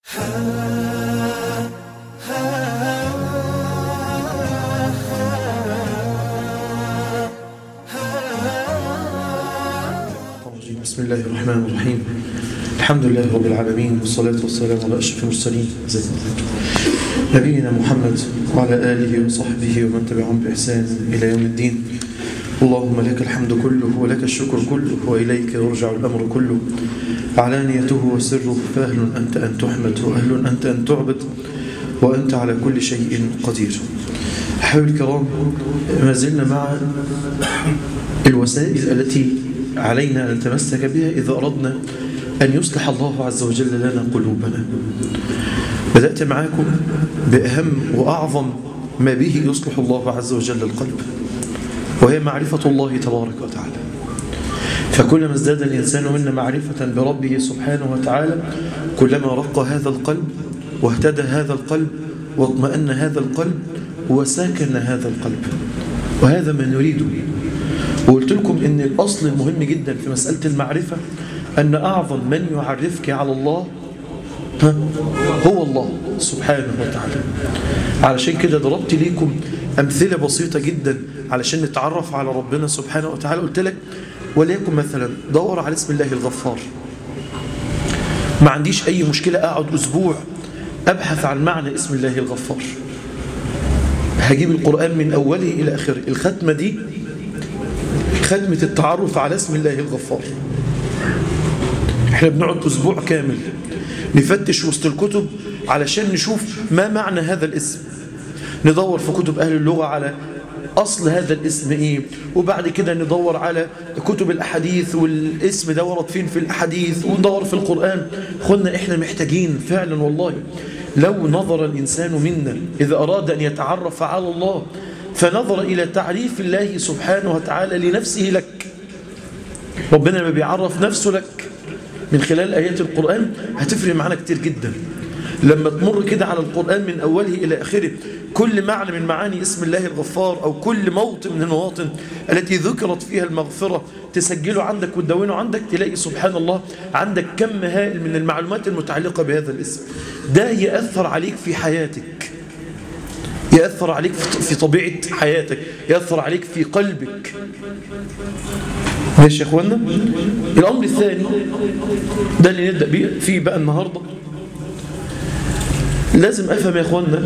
بسم الله الرحمن الرحيم الحمد لله رب العالمين والصلاة والسلام على أشرف المرسلين نبينا محمد وعلى آله وصحبه ومن تبعهم بإحسان إلى يوم الدين اللهم لك الحمد كله ولك الشكر كله وإليك يرجع الأمر كله علانيته وسره فأهل أنت أن تحمد وأهل أنت أن تعبد وأنت على كل شيء قدير أحبابي الكرام ما زلنا مع الوسائل التي علينا أن نتمسك بها إذا أردنا أن يصلح الله عز وجل لنا قلوبنا بدأت معاكم بأهم وأعظم ما به يصلح الله عز وجل القلب وهي معرفة الله تبارك وتعالى فكلما ازداد الإنسان منا معرفة بربه سبحانه وتعالى كلما رق هذا القلب واهتدى هذا القلب واطمأن هذا القلب وساكن هذا القلب وهذا ما نريده وقلت لكم ان الأصل المهم جدا في مسألة المعرفة أن أعظم من يعرفك على الله هو الله سبحانه وتعالى علشان كده ضربت ليكم أمثلة بسيطة جدا علشان نتعرف على ربنا سبحانه وتعالى قلت لك وليكن مثلا دور على اسم الله الغفار ما عنديش أي مشكلة أقعد أسبوع أبحث عن معنى اسم الله الغفار هجيب القرآن من أوله إلى آخره الختمة دي ختمة التعرف على اسم الله الغفار احنا بنقعد أسبوع كامل نفتش وسط الكتب علشان نشوف ما معنى هذا الاسم ندور في كتب أهل اللغة على أصل هذا الاسم إيه وبعد كده ندور على كتب الأحاديث والاسم ده ورد فين في الأحاديث وندور في القرآن خلنا إحنا محتاجين فعلا والله لو نظر الإنسان منا إذا أراد أن يتعرف على الله فنظر إلى تعريف الله سبحانه وتعالى لنفسه لك ربنا ما بيعرف نفسه لك من خلال آيات القرآن هتفرق معنا كتير جدا لما تمر كده على القرآن من أوله إلى آخره كل معنى من معاني اسم الله الغفار أو كل موطن من المواطن التي ذكرت فيها المغفرة تسجله عندك وتدونه عندك تلاقي سبحان الله عندك كم هائل من المعلومات المتعلقة بهذا الاسم ده يأثر عليك في حياتك يأثر عليك في طبيعة حياتك يأثر عليك في قلبك ماشي يا اخوانا الأمر الثاني ده اللي نبدأ بيه فيه بقى النهاردة لازم أفهم يا اخوانا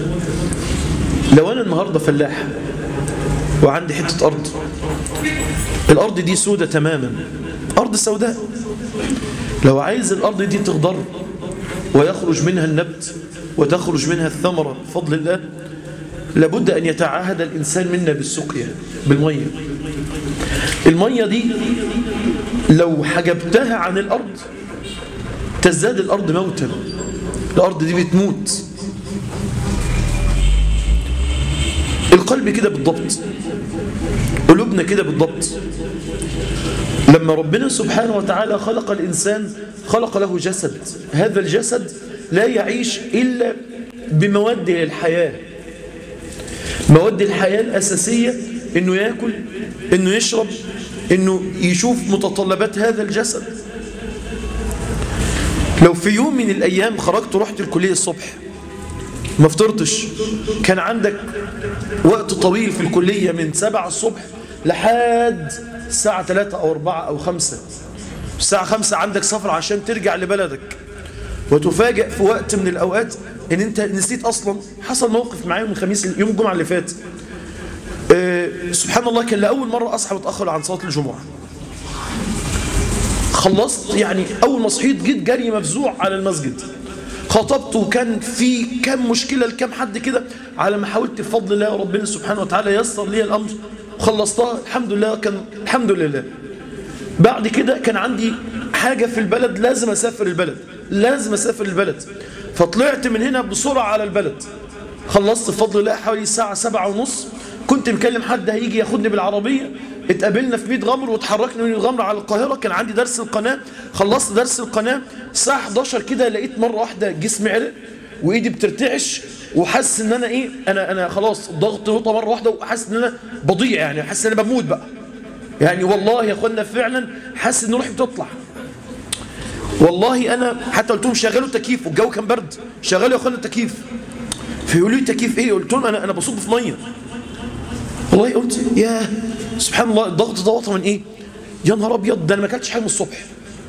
لو أنا النهاردة فلاح وعندي حتة أرض الأرض دي سودة تماما أرض سوداء لو عايز الأرض دي تخضر ويخرج منها النبت وتخرج منها الثمرة بفضل الله لابد أن يتعاهد الإنسان منا بالسقيا بالمية المية دي لو حجبتها عن الأرض تزداد الأرض موتا الأرض دي بتموت القلب كده بالضبط قلوبنا كده بالضبط لما ربنا سبحانه وتعالى خلق الإنسان خلق له جسد هذا الجسد لا يعيش إلا بمواد الحياة مواد الحياة الأساسية إنه يأكل إنه يشرب إنه يشوف متطلبات هذا الجسد لو في يوم من الأيام خرجت ورحت الكلية الصبح ما فطرتش كان عندك وقت طويل في الكلية من سبعة الصبح لحد الساعة ثلاثة أو أربعة أو خمسة الساعة خمسة عندك سفر عشان ترجع لبلدك وتفاجئ في وقت من الأوقات ان انت نسيت اصلا حصل موقف معايا يوم الخميس يوم الجمعه اللي فات أه سبحان الله كان لاول مره اصحى متاخر عن صلاه الجمعه خلصت يعني اول ما صحيت جيت جري مفزوع على المسجد خطبت وكان في كم مشكله لكم حد كده على ما حاولت بفضل الله ربنا سبحانه وتعالى يسر لي الامر خلصتها الحمد لله كان الحمد لله بعد كده كان عندي حاجه في البلد لازم اسافر البلد لازم اسافر البلد فطلعت من هنا بسرعة على البلد خلصت بفضل الله حوالي الساعة سبعة ونص كنت مكلم حد هيجي ياخدني بالعربية اتقابلنا في ميت غمر وتحركنا من الغمر على القاهرة كان عندي درس القناة خلصت درس القناة الساعة 11 كده لقيت مرة واحدة جسمي عرق وايدي بترتعش وحاسس ان انا ايه انا انا خلاص ضغط نقطة مرة واحدة وحاسس ان انا بضيع يعني حاسس ان انا بموت بقى يعني والله يا اخوانا فعلا حاسس ان روحي بتطلع والله أنا حتى قلت لهم شغلوا التكييف والجو كان برد شغلوا يا أخوانا التكييف فيقولوا لي التكييف إيه قلت لهم أنا أنا بصب في مية والله قلت يا سبحان الله الضغط ده وطى من إيه يا نهار أبيض ده أنا ما أكلتش حاجة من الصبح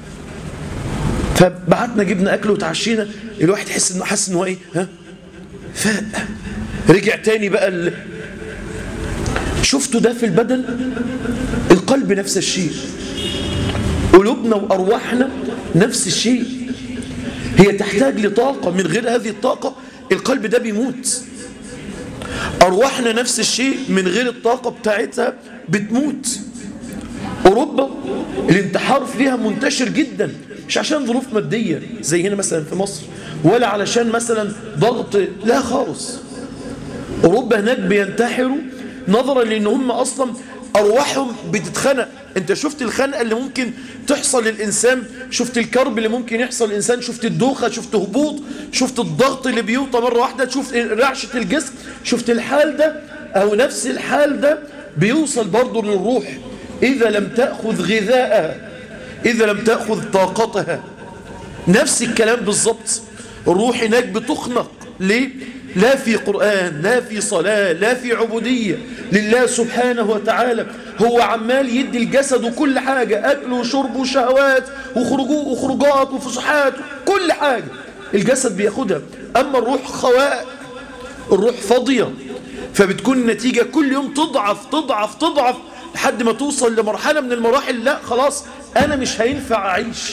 فبعتنا جبنا أكل وتعشينا الواحد يحس إنه حس إنه إيه ها فاق رجع تاني بقى ال... شفتوا ده في البدن القلب نفس الشيء قلوبنا وأرواحنا نفس الشيء هي تحتاج لطاقة من غير هذه الطاقة القلب ده بيموت أرواحنا نفس الشيء من غير الطاقة بتاعتها بتموت أوروبا الانتحار فيها منتشر جدا مش عشان ظروف مادية زي هنا مثلا في مصر ولا علشان مثلا ضغط لا خالص أوروبا هناك بينتحروا نظرا لأن هم أصلا أرواحهم بتتخنق أنت شفت الخنقة اللي ممكن تحصل للإنسان شفت الكرب اللي ممكن يحصل للإنسان شفت الدوخة شفت هبوط شفت الضغط اللي بيوطى مرة واحدة شفت رعشة الجسم شفت الحال ده أو نفس الحال ده بيوصل برضه للروح إذا لم تأخذ غذاءها إذا لم تأخذ طاقتها نفس الكلام بالضبط الروح هناك بتخنق ليه؟ لا في قرآن لا في صلاة لا في عبودية لله سبحانه وتعالى هو عمال يدي الجسد كل حاجة أكل وشرب وشهوات وخروجات وفسحات كل حاجة الجسد بياخدها أما الروح خواء الروح فاضية فبتكون النتيجة كل يوم تضعف تضعف تضعف لحد ما توصل لمرحلة من المراحل لا خلاص أنا مش هينفع أعيش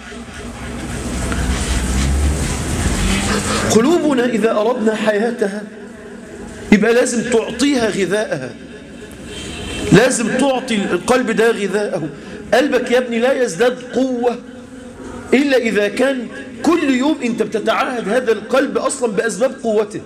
قلوبنا إذا أردنا حياتها يبقى لازم تعطيها غذاءها لازم تعطي القلب ده غذاءه قلبك يا ابني لا يزداد قوة إلا إذا كان كل يوم أنت بتتعاهد هذا القلب أصلا بأسباب قوته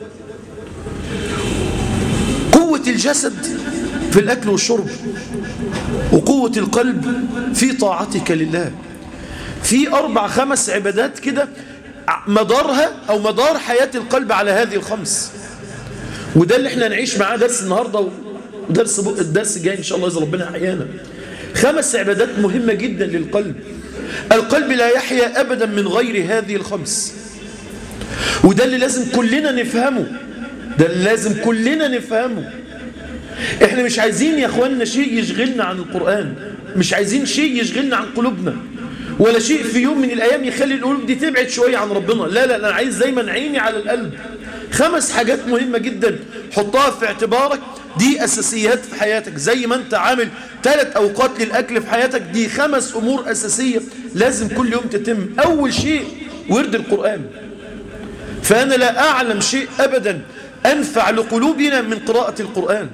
قوة الجسد في الأكل والشرب وقوة القلب في طاعتك لله في أربع خمس عبادات كده مدارها أو مدار حياة القلب على هذه الخمس وده اللي احنا نعيش معاه درس النهاردة ودرس الدرس الجاي إن شاء الله إذا ربنا أحيانا خمس عبادات مهمة جدا للقلب القلب لا يحيا أبدا من غير هذه الخمس وده اللي لازم كلنا نفهمه ده اللي لازم كلنا نفهمه احنا مش عايزين يا اخواننا شيء يشغلنا عن القرآن مش عايزين شيء يشغلنا عن قلوبنا ولا شيء في يوم من الأيام يخلي القلوب دي تبعد شوية عن ربنا لا لا أنا عايز دايما عيني على القلب خمس حاجات مهمة جدا حطها في اعتبارك دي أساسيات في حياتك زي ما أنت عامل ثلاث أوقات للأكل في حياتك دي خمس أمور أساسية لازم كل يوم تتم أول شيء ورد القرآن فأنا لا أعلم شيء أبدا أنفع لقلوبنا من قراءة القرآن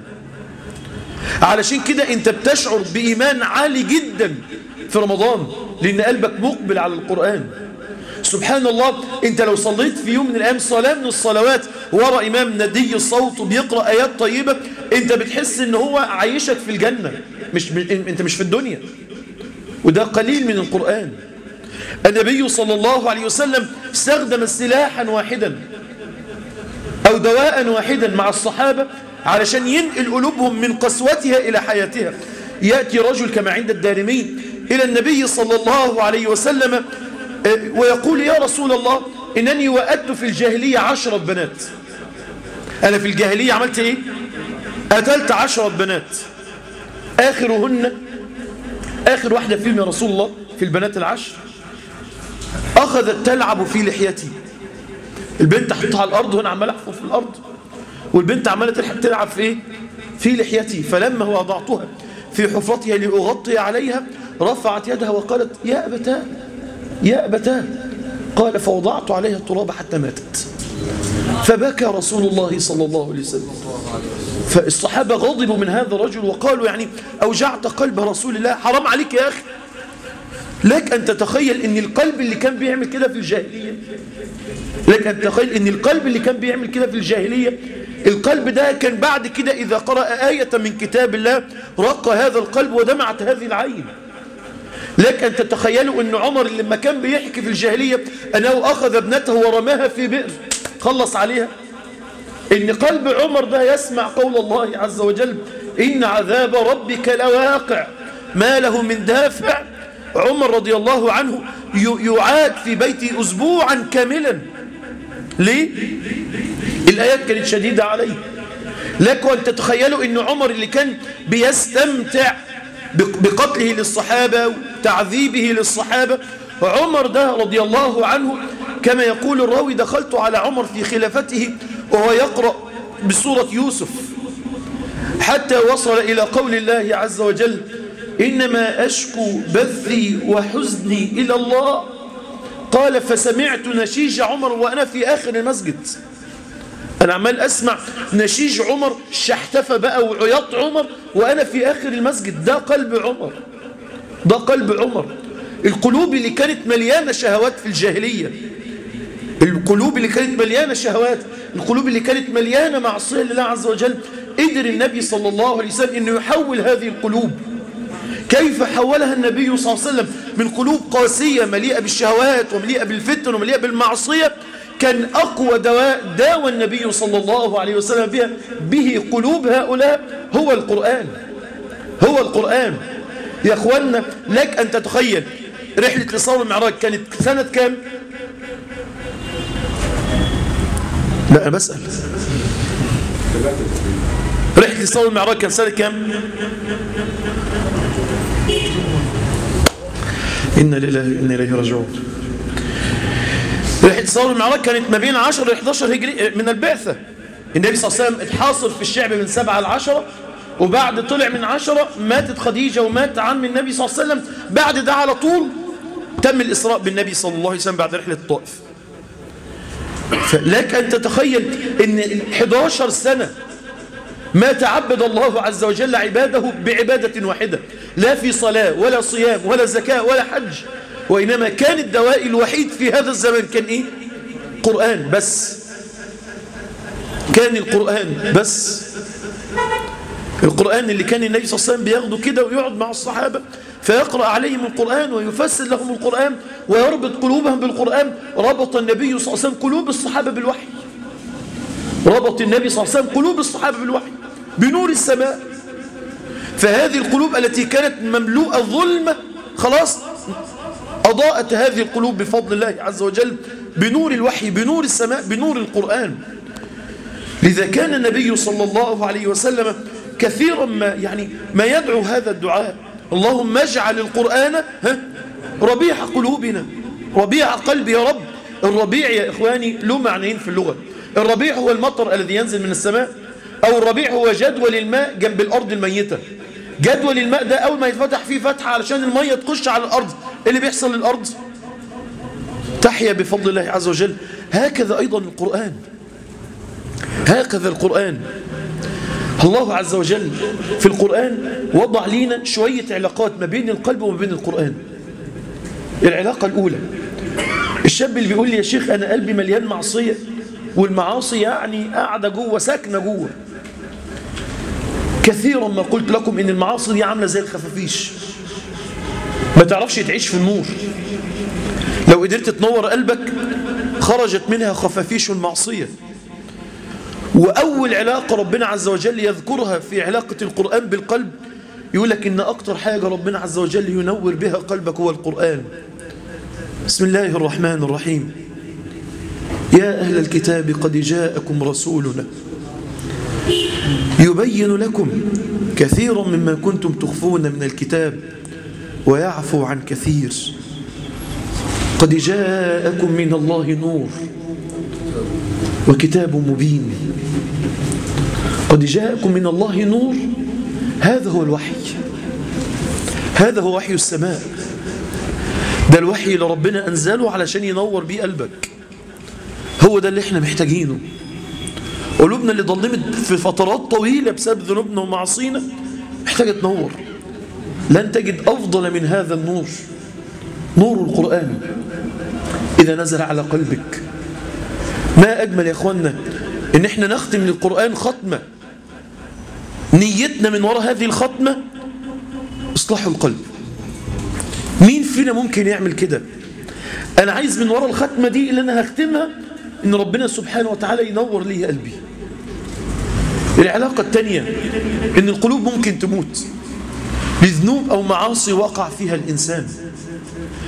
علشان كده أنت بتشعر بإيمان عالي جدا في رمضان لأن قلبك مقبل على القرآن سبحان الله انت لو صليت في يوم من الايام صلاة من الصلوات ورا امام ندي الصوت وبيقرأ ايات طيبة انت بتحس ان هو عايشك في الجنة مش انت مش في الدنيا وده قليل من القرآن النبي صلى الله عليه وسلم استخدم سلاحا واحدا او دواء واحدا مع الصحابة علشان ينقل قلوبهم من قسوتها الى حياتها يأتي رجل كما عند الدارمي إلى النبي صلى الله عليه وسلم ويقول يا رسول الله إنني وأدت في الجاهلية عشرة بنات أنا في الجاهلية عملت إيه قتلت عشرة بنات آخرهن آخر واحدة فيهم يا رسول الله في البنات العشر أخذت تلعب في لحيتي البنت حطها على الأرض وأنا عمال أحفر في الأرض والبنت عمالة تلعب في إيه في لحيتي فلما وضعتها في حفرتها لأغطي عليها رفعت يدها وقالت يا أبتاه يا أبتاه قال فوضعت عليها التراب حتى ماتت فبكى رسول الله صلى الله عليه وسلم فالصحابة غضبوا من هذا الرجل وقالوا يعني أوجعت قلب رسول الله حرام عليك يا أخي لك أن تتخيل أن القلب اللي كان بيعمل كده في الجاهلية لك أن تتخيل أن القلب اللي كان بيعمل كده في الجاهلية القلب ده كان بعد كده إذا قرأ آية من كتاب الله رق هذا القلب ودمعت هذه العين لك أن تتخيلوا أن عمر لما كان بيحكي في الجاهلية أنه أخذ ابنته ورماها في بئر خلص عليها إن قلب عمر ده يسمع قول الله عز وجل إن عذاب ربك لواقع ما له من دافع عمر رضي الله عنه يعاد في بيته أسبوعا كاملا ليه؟ الآيات كانت شديدة عليه لكم أن تتخيلوا أن عمر اللي كان بيستمتع بقتله للصحابة وتعذيبه للصحابة عمر ده رضي الله عنه كما يقول الراوي دخلت على عمر في خلافته وهو يقرأ بسورة يوسف حتى وصل إلى قول الله عز وجل إنما أشكو بثي وحزني إلى الله قال فسمعت نشيج عمر وأنا في آخر المسجد أنا عمال أسمع نشيج عمر شحتفى بقى وعياط عمر وأنا في آخر المسجد ده قلب عمر ده قلب عمر القلوب اللي كانت مليانة شهوات في الجاهلية القلوب اللي كانت مليانة شهوات القلوب اللي كانت مليانة معصية لله عز وجل قدر النبي صلى الله عليه وسلم أنه يحول هذه القلوب كيف حولها النبي صلى الله عليه وسلم من قلوب قاسية مليئة بالشهوات ومليئة بالفتن ومليئة بالمعصية كان أقوى دواء داوى النبي صلى الله عليه وسلم بها به قلوب هؤلاء هو القرآن هو القرآن يا أخوانا لك أن تتخيل رحلة الإسراء والمعراج كانت سنة كام؟ لا أنا بسأل رحلة الإسراء والمعراج كان سنة كام؟ إنا لله إنا إليه راجعون رحلة الإسراء والمعراج كانت ما بين 10 ل 11 هجري من البعثة النبي صلى الله عليه وسلم اتحاصر في الشعب من 7 ل 10 وبعد طلع من 10 ماتت خديجة ومات عم النبي صلى الله عليه وسلم بعد ده على طول تم الإسراء بالنبي صلى الله عليه وسلم بعد رحلة الطائف فلك أن تتخيل أن 11 سنة ما تعبد الله عز وجل عباده بعبادة واحدة لا في صلاة ولا صيام ولا زكاة ولا حج وإنما كان الدواء الوحيد في هذا الزمن كان إيه؟ قرآن بس كان القرآن بس القرآن اللي كان النبي صلى الله عليه وسلم بياخده كده ويقعد مع الصحابة فيقرأ عليهم القرآن ويفسر لهم القرآن ويربط قلوبهم بالقرآن ربط النبي صلى الله عليه وسلم قلوب الصحابة بالوحي ربط النبي صلى الله عليه وسلم قلوب الصحابة بالوحي بنور السماء فهذه القلوب التي كانت مملوءة ظلمة خلاص أضاءت هذه القلوب بفضل الله عز وجل بنور الوحي بنور السماء بنور القرآن لذا كان النبي صلى الله عليه وسلم كثيرا ما يعني ما يدعو هذا الدعاء اللهم اجعل القرآن ها ربيع قلوبنا ربيع قلبي يا رب الربيع يا إخواني له معنيين في اللغة الربيع هو المطر الذي ينزل من السماء أو الربيع هو جدول الماء جنب الأرض الميتة جدول الماء ده أول ما يتفتح فيه فتحة علشان المية تخش على الأرض إيه اللي بيحصل للأرض تحيا بفضل الله عز وجل هكذا أيضا القرآن هكذا القرآن الله عز وجل في القرآن وضع لنا شوية علاقات ما بين القلب وما بين القرآن العلاقة الأولى الشاب اللي بيقول لي يا شيخ أنا قلبي مليان معصية والمعاصي يعني قاعدة جوه ساكنة جوه كثيرا ما قلت لكم إن المعاصي دي عاملة زي الخفافيش ما تعرفش تعيش في النور لو قدرت تنور قلبك خرجت منها خفافيش المعصية وأول علاقة ربنا عز وجل يذكرها في علاقة القرآن بالقلب يقول لك إن أكتر حاجة ربنا عز وجل ينور بها قلبك هو القرآن بسم الله الرحمن الرحيم يا أهل الكتاب قد جاءكم رسولنا يبين لكم كثيرا مما كنتم تخفون من الكتاب ويعفو عن كثير قد جاءكم من الله نور وكتاب مبين قد جاءكم من الله نور هذا هو الوحي هذا هو وحي السماء ده الوحي اللي ربنا أنزله علشان ينور بيه قلبك هو ده اللي احنا محتاجينه قلوبنا اللي ضلمت في فترات طويلة بسبب ذنوبنا ومعصينا محتاجة تنور لن تجد أفضل من هذا النور نور القرآن إذا نزل على قلبك ما أجمل يا أخوانا إن احنا نختم للقرآن ختمة نيتنا من وراء هذه الختمة إصلاح القلب مين فينا ممكن يعمل كده أنا عايز من وراء الختمة دي اللي أنا هختمها إن ربنا سبحانه وتعالى ينور لي قلبي العلاقة الثانية إن القلوب ممكن تموت بذنوب أو معاصي وقع فيها الإنسان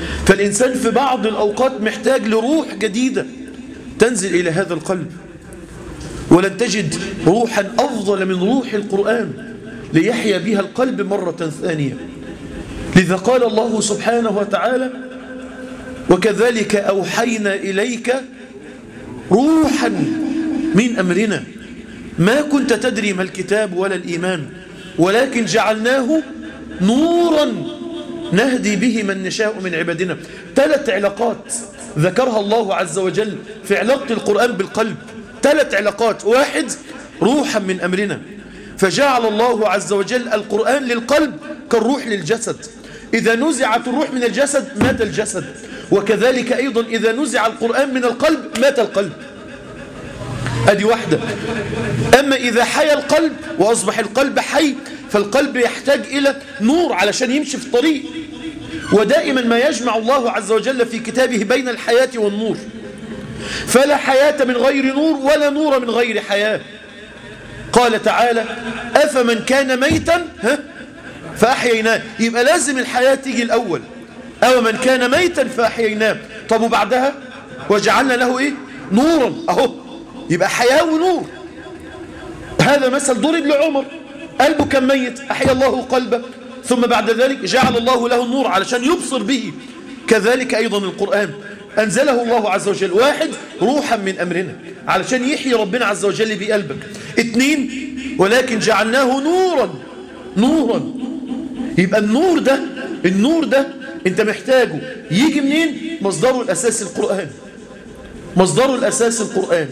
فالإنسان في بعض الأوقات محتاج لروح جديدة تنزل إلى هذا القلب ولن تجد روحا أفضل من روح القرآن ليحيا بها القلب مرة ثانية لذا قال الله سبحانه وتعالى وكذلك أوحينا إليك روحا من أمرنا ما كنت تدري ما الكتاب ولا الإيمان ولكن جعلناه نورا نهدي به من نشاء من عبادنا ثلاث علاقات ذكرها الله عز وجل في علاقة القرآن بالقلب ثلاث علاقات واحد روحا من أمرنا فجعل الله عز وجل القرآن للقلب كالروح للجسد إذا نزعت الروح من الجسد مات الجسد وكذلك أيضا إذا نزع القرآن من القلب مات القلب أدي واحدة أما إذا حيا القلب وأصبح القلب حي فالقلب يحتاج إلى نور علشان يمشي في الطريق ودائما ما يجمع الله عز وجل في كتابه بين الحياة والنور فلا حياة من غير نور ولا نور من غير حياة قال تعالى أفمن كان ميتا ها فأحييناه يبقى لازم الحياة تيجي الأول أو من كان ميتا فأحييناه طب وبعدها وجعلنا له إيه نورا أهو يبقى حياة ونور هذا مثل ضرب لعمر قلبه كان ميت أحيا الله قلبه ثم بعد ذلك جعل الله له النور علشان يبصر به كذلك أيضا القرآن أنزله الله عز وجل واحد روحا من أمرنا علشان يحيي ربنا عز وجل بقلبك اثنين ولكن جعلناه نورا نورا يبقى النور ده النور ده انت محتاجه يجي منين مصدره الأساس القرآن مصدره الأساس القرآن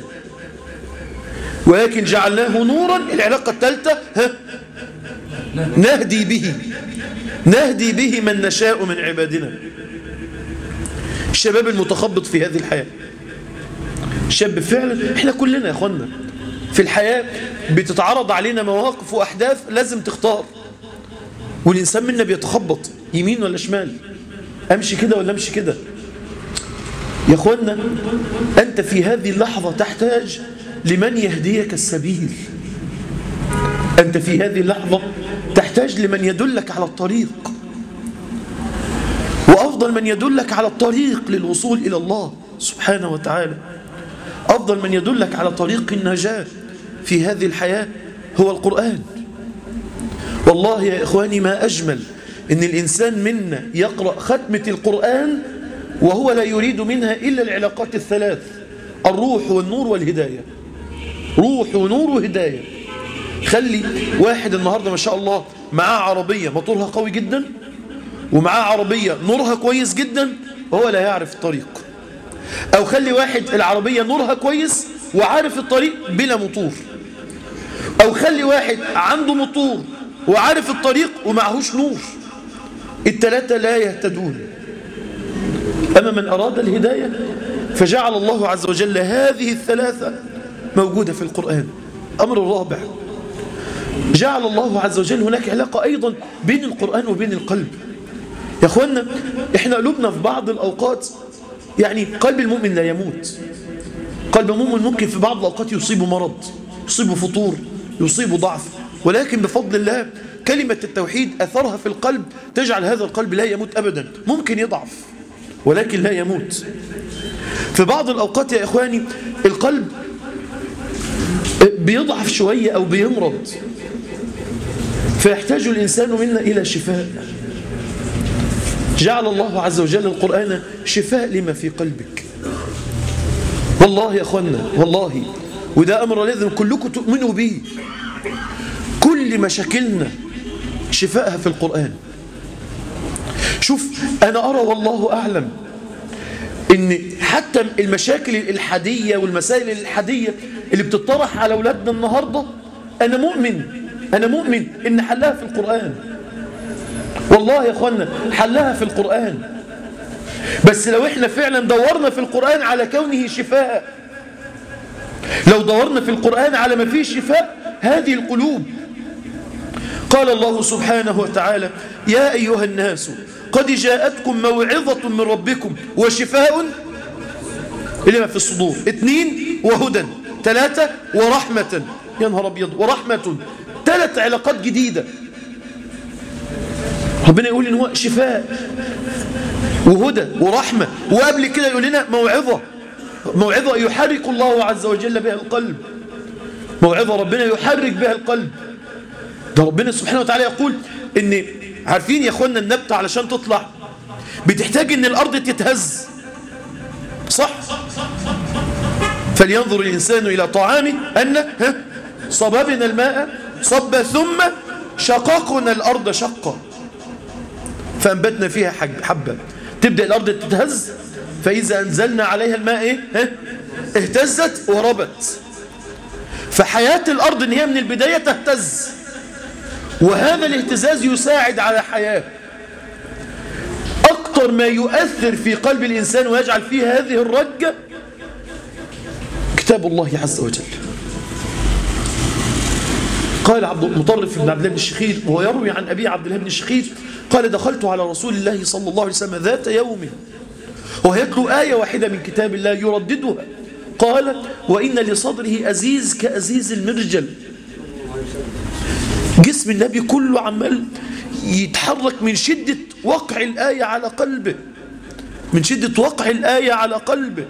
ولكن جعلناه نورا العلاقة الثالثة ها نهدي به نهدي به من نشاء من عبادنا الشباب المتخبط في هذه الحياة الشاب فعلا احنا كلنا يا اخوانا في الحياة بتتعرض علينا مواقف وأحداث لازم تختار والإنسان منا بيتخبط يمين ولا شمال أمشي كده ولا أمشي كده يا أخوانا أنت في هذه اللحظة تحتاج لمن يهديك السبيل أنت في هذه اللحظة تحتاج لمن يدلك على الطريق وأفضل من يدلك على الطريق للوصول إلى الله سبحانه وتعالى أفضل من يدلك على طريق النجاة في هذه الحياة هو القرآن والله يا إخواني ما أجمل إن الإنسان منا يقرأ ختمة القرآن وهو لا يريد منها إلا العلاقات الثلاث الروح والنور والهداية روح ونور وهداية خلي واحد النهاردة ما شاء الله معاه عربية موتورها قوي جدا ومعاه عربية نورها كويس جدا وهو لا يعرف الطريق أو خلي واحد العربية نورها كويس وعارف الطريق بلا موتور أو خلي واحد عنده موتور وعارف الطريق ومعهوش نور التلاتة لا يهتدون أما من أراد الهداية فجعل الله عز وجل هذه الثلاثة موجودة في القرآن أمر الرابع جعل الله عز وجل هناك علاقة أيضا بين القرآن وبين القلب يا أخوانا إحنا قلوبنا في بعض الأوقات يعني قلب المؤمن لا يموت قلب المؤمن ممكن في بعض الأوقات يصيبه مرض يصيبه فطور يصيبه ضعف ولكن بفضل الله كلمة التوحيد أثرها في القلب تجعل هذا القلب لا يموت أبدا ممكن يضعف ولكن لا يموت في بعض الأوقات يا إخواني القلب بيضعف شوية أو بيمرض فيحتاج الإنسان منا إلى شفاء جعل الله عز وجل القرآن شفاء لما في قلبك والله يا أخوانا والله وده أمر لازم كلكم تؤمنوا به كل مشاكلنا شفاءها في القرآن شوف أنا أرى والله أعلم إن حتى المشاكل الإلحادية والمسائل الإلحادية اللي بتطرح على أولادنا النهاردة أنا مؤمن أنا مؤمن إن حلها في القرآن والله يا أخوانا حلها في القرآن بس لو إحنا فعلا دورنا في القرآن على كونه شفاء لو دورنا في القرآن على ما فيه شفاء هذه القلوب قال الله سبحانه وتعالى يا أيها الناس قد جاءتكم موعظة من ربكم وشفاء لما في الصدور اثنين وهدى ثلاثة ورحمة يا نهار أبيض ورحمة ثلاث علاقات جديدة ربنا يقول إن هو شفاء وهدى ورحمة وقبل كده يقول لنا موعظة موعظة يحرك الله عز وجل بها القلب موعظة ربنا يحرك بها القلب ده ربنا سبحانه وتعالى يقول ان عارفين يا اخوانا النبتة علشان تطلع بتحتاج ان الارض تتهز صح فلينظر الانسان الى طعامه ان ها صببنا الماء صب ثم شققنا الارض شقا فانبتنا فيها حبه تبدا الارض تتهز فاذا انزلنا عليها الماء ايه ها اهتزت وربت فحياه الارض ان هي من البدايه تهتز وهذا الاهتزاز يساعد على حياه أكثر ما يؤثر في قلب الإنسان ويجعل فيه هذه الرجة كتاب الله عز وجل قال عبد المطرف بن عبد الله بن الشخير وهو يروي عن أبي عبد الله بن الشخير قال دخلت على رسول الله صلى الله عليه وسلم ذات يوم وهو يتلو آية واحدة من كتاب الله يرددها قال وإن لصدره أزيز كأزيز المرجل جسم النبي كله عمال يتحرك من شدة وقع الآية على قلبه من شدة وقع الآية على قلبه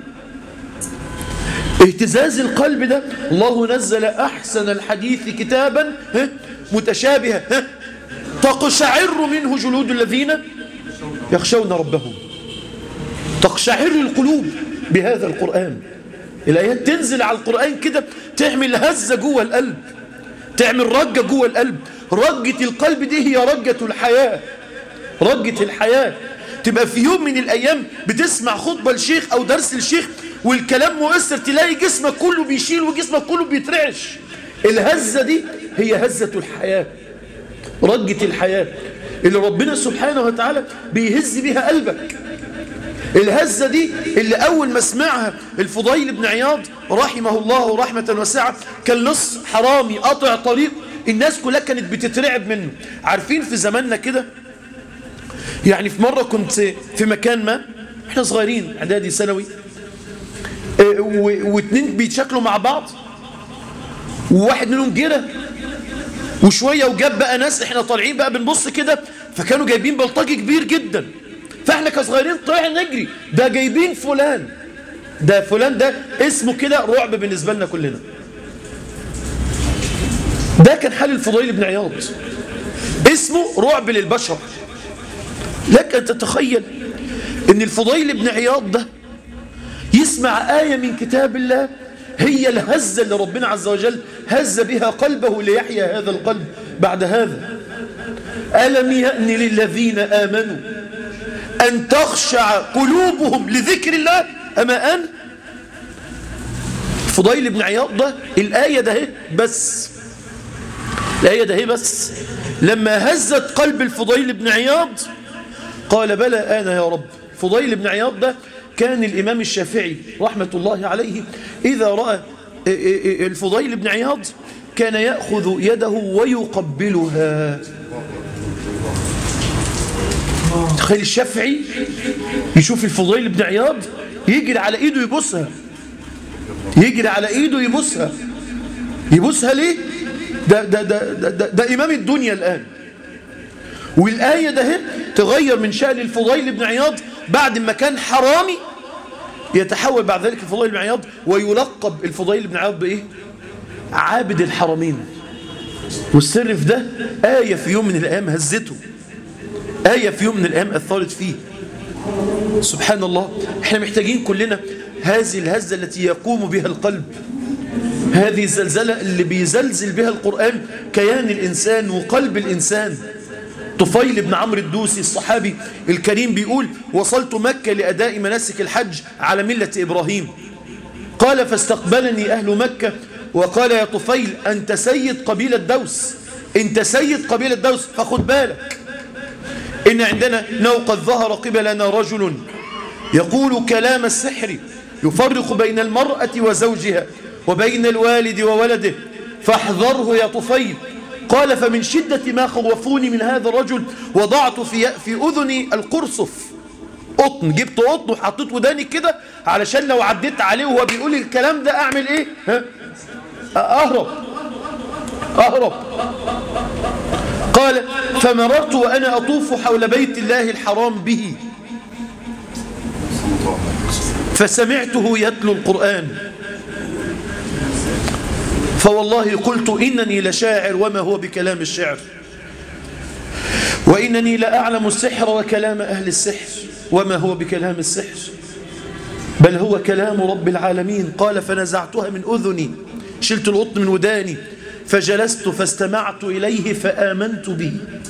اهتزاز القلب ده الله نزل أحسن الحديث كتابا متشابها تقشعر منه جلود الذين يخشون ربهم تقشعر القلوب بهذا القرآن الآيات تنزل على القرآن كده تعمل هزة جوه القلب تعمل رجة جوه القلب رجة القلب دي هي رجة الحياة رجة الحياة تبقى في يوم من الأيام بتسمع خطبة الشيخ أو درس الشيخ والكلام مؤثر تلاقي جسمك كله بيشيل وجسمك كله بيترعش الهزة دي هي هزة الحياة رجة الحياة اللي ربنا سبحانه وتعالى بيهز بها قلبك الهزة دي اللي أول ما سمعها الفضيل بن عياض رحمه الله رحمة واسعة كان لص حرامي قطع طريق الناس كلها كانت بتترعب منه عارفين في زماننا كده يعني في مرة كنت في مكان ما احنا صغيرين اعدادي ثانوي واتنين بيتشكلوا مع بعض وواحد منهم جرى وشوية وجاب بقى ناس احنا طالعين بقى بنبص كده فكانوا جايبين بلطجي كبير جدا فاحنا كصغيرين طلعنا نجري ده جايبين فلان ده فلان ده اسمه كده رعب بالنسبة لنا كلنا ده كان حال الفضيل بن عياض اسمه رعب للبشر لك أن تتخيل ان الفضيل بن عياض ده يسمع آية من كتاب الله هي الهزة اللي ربنا عز وجل هز بها قلبه ليحيا هذا القلب بعد هذا ألم يأن للذين آمنوا أن تخشع قلوبهم لذكر الله أما أن فضيل بن عياض ده الآية ده بس الآية ده بس لما هزت قلب الفضيل بن عياض قال بلى أنا يا رب فضيل بن عياض ده كان الإمام الشافعي رحمة الله عليه إذا رأى الفضيل بن عياض كان يأخذ يده ويقبلها تخيل الشافعي يشوف الفضيل بن عياض يجري على ايده يبوسها يجري على ايده يبوسها يبوسها ليه ده, ده, ده, ده, ده, ده امام الدنيا الان والآية ده تغير من شأن الفضيل بن عياض بعد ما كان حرامي يتحول بعد ذلك الفضيل بن عياض ويلقب الفضيل بن عياض بإيه عابد الحرمين والسر في ده آية في يوم من الأيام هزته آية في يوم من الأيام أثرت فيه سبحان الله احنا محتاجين كلنا هذه الهزة التي يقوم بها القلب هذه الزلزلة اللي بيزلزل بها القرآن كيان الإنسان وقلب الإنسان طفيل بن عمرو الدوسي الصحابي الكريم بيقول وصلت مكة لأداء مناسك الحج على ملة إبراهيم قال فاستقبلني أهل مكة وقال يا طفيل أنت سيد قبيلة دوس أنت سيد قبيلة دوس فخد بالك إن عندنا لو قد ظهر قبلنا رجل يقول كلام السحر يفرق بين المرأة وزوجها وبين الوالد وولده فاحذره يا طفيل قال فمن شدة ما خوفوني من هذا الرجل وضعت في, في أذني القرصف قطن جبت قطن وحطيت وداني كده علشان لو عديت عليه وهو بيقول الكلام ده أعمل إيه ها؟ أهرب أهرب قال فمررت وأنا أطوف حول بيت الله الحرام به فسمعته يتلو القرآن فوالله قلت إنني لشاعر وما هو بكلام الشعر وإنني لأعلم السحر وكلام أهل السحر وما هو بكلام السحر بل هو كلام رب العالمين قال فنزعتها من أذني شلت القط من وداني فجلست فاستمعت إليه فآمنت به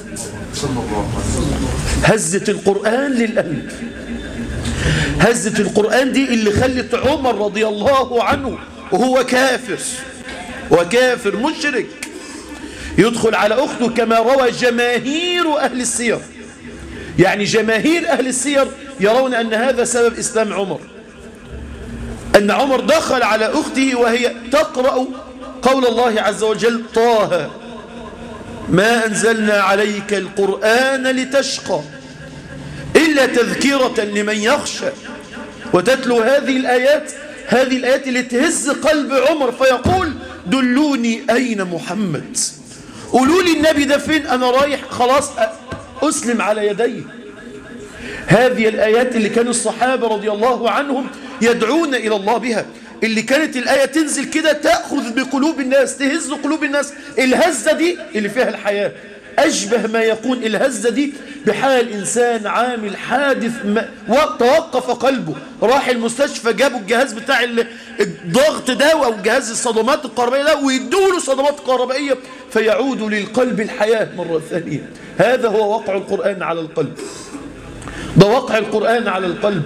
هزة القرآن للقلب هزة القرآن دي اللي خلت عمر رضي الله عنه وهو كافر وكافر مشرك يدخل على أخته كما روى جماهير أهل السير يعني جماهير أهل السير يرون أن هذا سبب إسلام عمر أن عمر دخل على أخته وهي تقرأ قول الله عز وجل طه ما أنزلنا عليك القرآن لتشقى إلا تذكرة لمن يخشى وتتلو هذه الآيات هذه الآيات اللي تهز قلب عمر فيقول دلوني أين محمد قولوا لي النبي ده فين أنا رايح خلاص أسلم على يديه هذه الآيات اللي كان الصحابة رضي الله عنهم يدعون إلى الله بها اللي كانت الآية تنزل كده تأخذ بقلوب الناس تهز قلوب الناس الهزة دي اللي فيها الحياة أشبه ما يكون الهزة دي بحال إنسان عامل حادث ما وتوقف قلبه راح المستشفى جابوا الجهاز بتاع الضغط ده أو جهاز الصدمات الكهربائية ده ويدوا صدمات كهربائية فيعود للقلب الحياة مرة ثانية هذا هو وقع القرآن على القلب ده وقع القرآن على القلب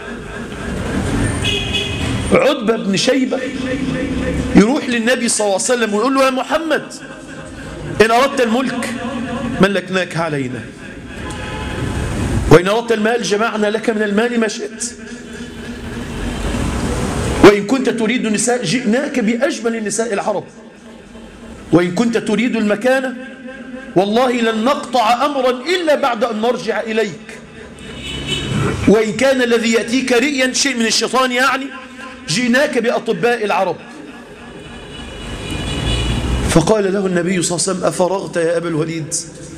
عتبة بن شيبة يروح للنبي صلى الله عليه وسلم ويقول له يا محمد إن أردت الملك ملكناك علينا وإن أردت المال جمعنا لك من المال ما شئت وإن كنت تريد النساء جئناك بأجمل النساء العرب وإن كنت تريد المكانة والله لن نقطع أمرا إلا بعد أن نرجع إليك وإن كان الذي يأتيك رئيا شيء من الشيطان يعني جئناك بأطباء العرب فقال له النبي صلى الله عليه وسلم أفرغت يا أبا الوليد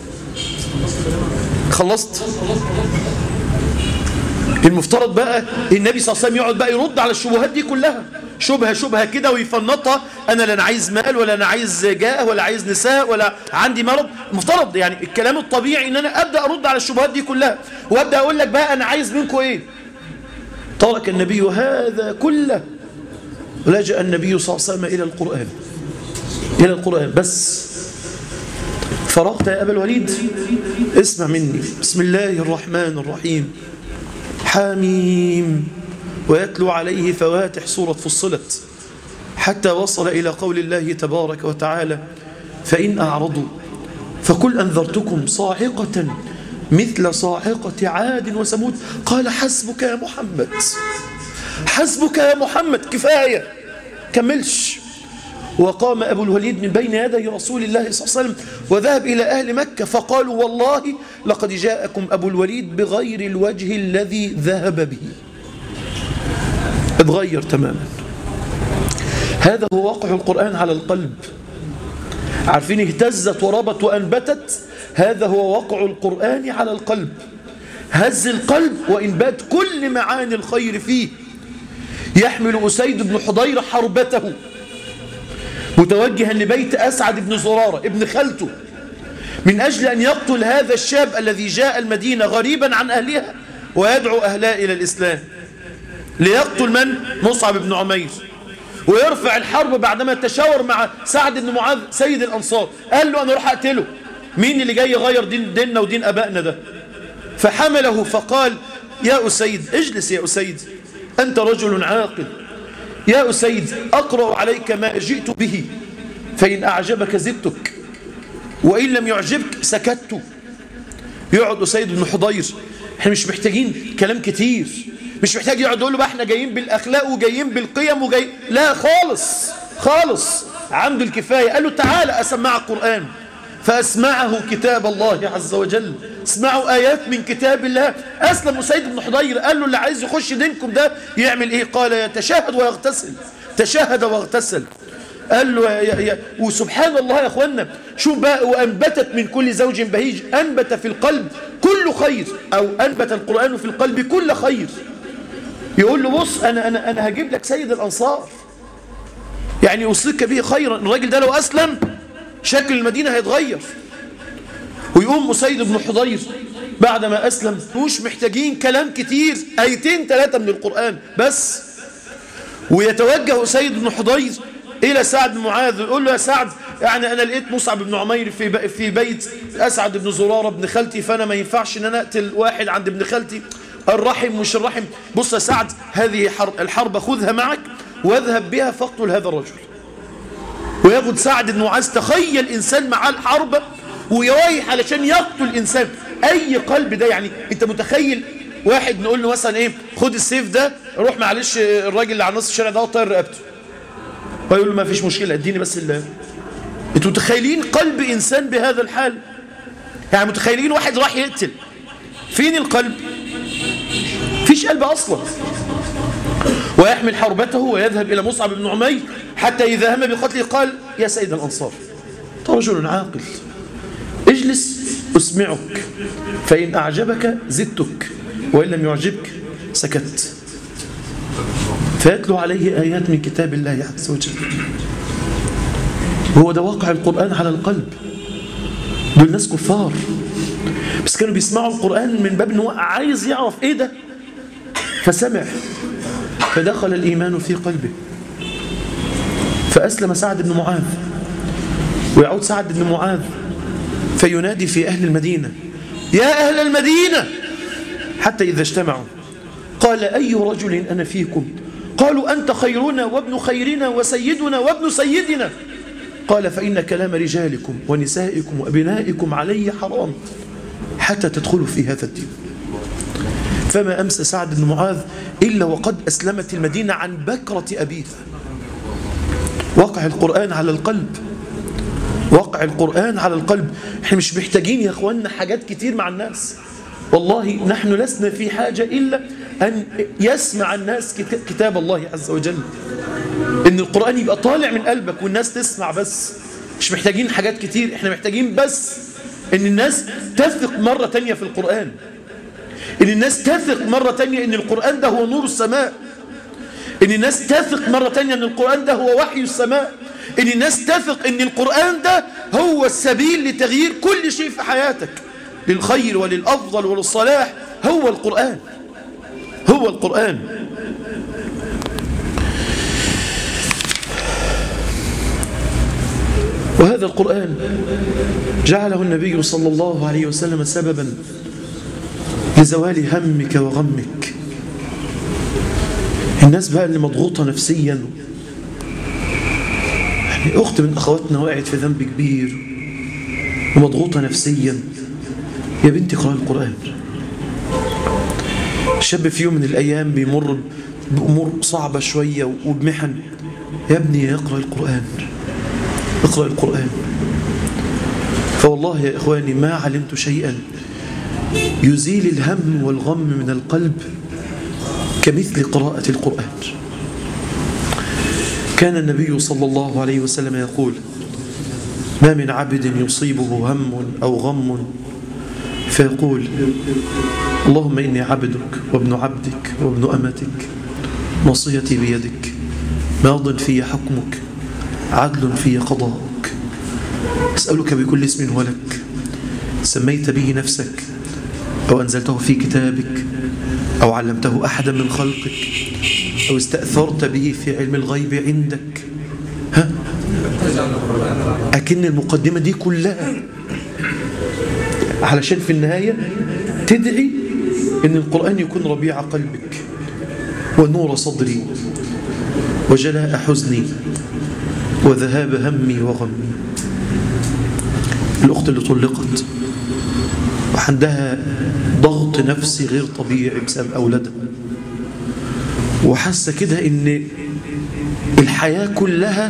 خلصت المفترض بقى النبي صلى الله عليه وسلم يقعد بقى يرد على الشبهات دي كلها شبهة شبهة كده ويفنطها أنا لا أنا عايز مال ولا أنا عايز جاه ولا عايز نساء ولا عندي مرض مفترض يعني الكلام الطبيعي إن أنا أبدأ أرد على الشبهات دي كلها وأبدأ أقول لك بقى أنا عايز منكم إيه ترك النبي هذا كله ولجأ النبي صلى الله عليه وسلم إلى القرآن إلى القرآن بس فرغت يا أبا الوليد اسمع مني بسم الله الرحمن الرحيم حاميم ويتلو عليه فواتح سورة فصلت حتى وصل إلى قول الله تبارك وتعالى فإن أعرضوا فقل أنذرتكم صاعقة مثل صاعقة عاد وثمود قال حسبك يا محمد حسبك يا محمد كفاية كملش وقام أبو الوليد من بين يدي رسول الله صلى الله عليه وسلم وذهب إلى أهل مكة فقالوا والله لقد جاءكم أبو الوليد بغير الوجه الذي ذهب به اتغير تماما هذا هو واقع القرآن على القلب عارفين اهتزت وربت وأنبتت هذا هو واقع القرآن على القلب هز القلب وإنبات كل معاني الخير فيه يحمل أسيد بن حضير حربته متوجها لبيت أسعد بن زرارة ابن خالته من أجل أن يقتل هذا الشاب الذي جاء المدينة غريبا عن أهلها ويدعو أهلها إلى الإسلام ليقتل من؟ مصعب بن عمير ويرفع الحرب بعدما تشاور مع سعد بن معاذ سيد الأنصار قال له أنا أروح أقتله مين اللي جاي يغير دين ديننا ودين أبائنا ده فحمله فقال يا أسيد اجلس يا أسيد أنت رجل عاقل يا أسيد أقرأ عليك ما جئت به فإن أعجبك زدتك وإن لم يعجبك سكت يقعد أسيد بن حضير احنا مش محتاجين كلام كتير مش محتاج يقعد يقول له بقى احنا جايين بالأخلاق وجايين بالقيم وجاي لا خالص خالص عنده الكفاية قال له تعالى أسمعك قرآن فأسمعه كتاب الله عز وجل اسمعوا آيات من كتاب الله أسلم سيد بن حضير قال له اللي عايز يخش دينكم ده يعمل إيه قال يتشهد ويغتسل تشهد واغتسل قال له يا يا وسبحان الله يا أخوانا شوف بقى وأنبتت من كل زوج بهيج أنبت في القلب كل خير أو أنبت القرآن في القلب كل خير يقول له بص أنا, أنا, أنا هجيب لك سيد الأنصار يعني أوصيك به خيرا الراجل ده لو أسلم شكل المدينة هيتغير ويقوم أسيد بن حضير بعد ما أسلم مش محتاجين كلام كتير آيتين ثلاثة من القرآن بس ويتوجه أسيد بن حضير إلى سعد بن معاذ يقول له يا سعد يعني أنا لقيت مصعب بن عمير في في بيت أسعد بن زرارة ابن خالتي فأنا ما ينفعش إن أنا أقتل واحد عند ابن خالتي الرحم مش الرحم بص يا سعد هذه الحرب خذها معك واذهب بها فاقتل هذا الرجل وياخد سعد بن معاذ تخيل إنسان معاه الحرب ويوايح علشان يقتل إنسان أي قلب ده يعني أنت متخيل واحد نقول له مثلا إيه خد السيف ده روح معلش الراجل اللي على نص الشارع ده طير رقبته ويقول له ما فيش مشكلة اديني بس الله انتوا متخيلين قلب إنسان بهذا الحال يعني متخيلين واحد راح يقتل فين القلب فيش قلب أصلا ويحمل حربته ويذهب إلى مصعب بن عمير حتى إذا هم بقتله قال يا سيد الأنصار رجل عاقل اجلس أسمعك فإن أعجبك زدتك وإن لم يعجبك سكت فيتلو عليه آيات من كتاب الله عز وجل هو ده واقع القرآن على القلب دول ناس كفار بس كانوا بيسمعوا القرآن من باب انه عايز يعرف ايه ده فسمع فدخل الإيمان في قلبه فأسلم سعد بن معاذ ويعود سعد بن معاذ فينادي في أهل المدينة يا أهل المدينة حتى إذا اجتمعوا قال أي رجل أنا فيكم قالوا أنت خيرنا وابن خيرنا وسيدنا وابن سيدنا قال فإن كلام رجالكم ونسائكم وأبنائكم علي حرام حتى تدخلوا في هذا الدين فما أمس سعد بن معاذ إلا وقد أسلمت المدينة عن بكرة أبيه وقع القرآن على القلب وقع القرآن على القلب احنا مش محتاجين يا اخواننا حاجات كتير مع الناس والله نحن لسنا في حاجة إلا أن يسمع الناس كتاب الله عز وجل إن القرآن يبقى طالع من قلبك والناس تسمع بس مش محتاجين حاجات كتير احنا محتاجين بس إن الناس تثق مرة تانية في القرآن إن الناس تثق مرة تانية إن القرآن ده هو نور السماء إن الناس تثق مرة تانية إن القرآن ده هو وحي السماء إن الناس تثق إن القرآن ده هو السبيل لتغيير كل شيء في حياتك للخير وللأفضل وللصلاح هو القرآن هو القرآن وهذا القرآن جعله النبي صلى الله عليه وسلم سببا لزوال همك وغمك الناس بقى اللي مضغوطة نفسيا يعني أخت من أخواتنا وقعت في ذنب كبير ومضغوطة نفسيا يا بنتي اقرأ القرآن الشاب في يوم من الأيام بيمر بأمور صعبة شوية وبمحن يا ابني اقرأ القرآن اقرأ القرآن فوالله يا إخواني ما علمت شيئا يزيل الهم والغم من القلب كمثل قراءة القرآن كان النبي صلى الله عليه وسلم يقول ما من عبد يصيبه هم أو غم فيقول اللهم إني عبدك وابن عبدك وابن أمتك نصيتي بيدك ماض في حكمك عدل في قضاءك أسألك بكل اسم هو لك سميت به نفسك أو أنزلته في كتابك أو علمته أحدا من خلقك أو استأثرت به في علم الغيب عندك ها أكن المقدمة دي كلها علشان في النهاية تدعي أن القرآن يكون ربيع قلبك ونور صدري وجلاء حزني وذهاب همي وغمي الأخت اللي طلقت وعندها ضغط نفسي غير طبيعي بسبب أولادها وحاسة كده إن الحياة كلها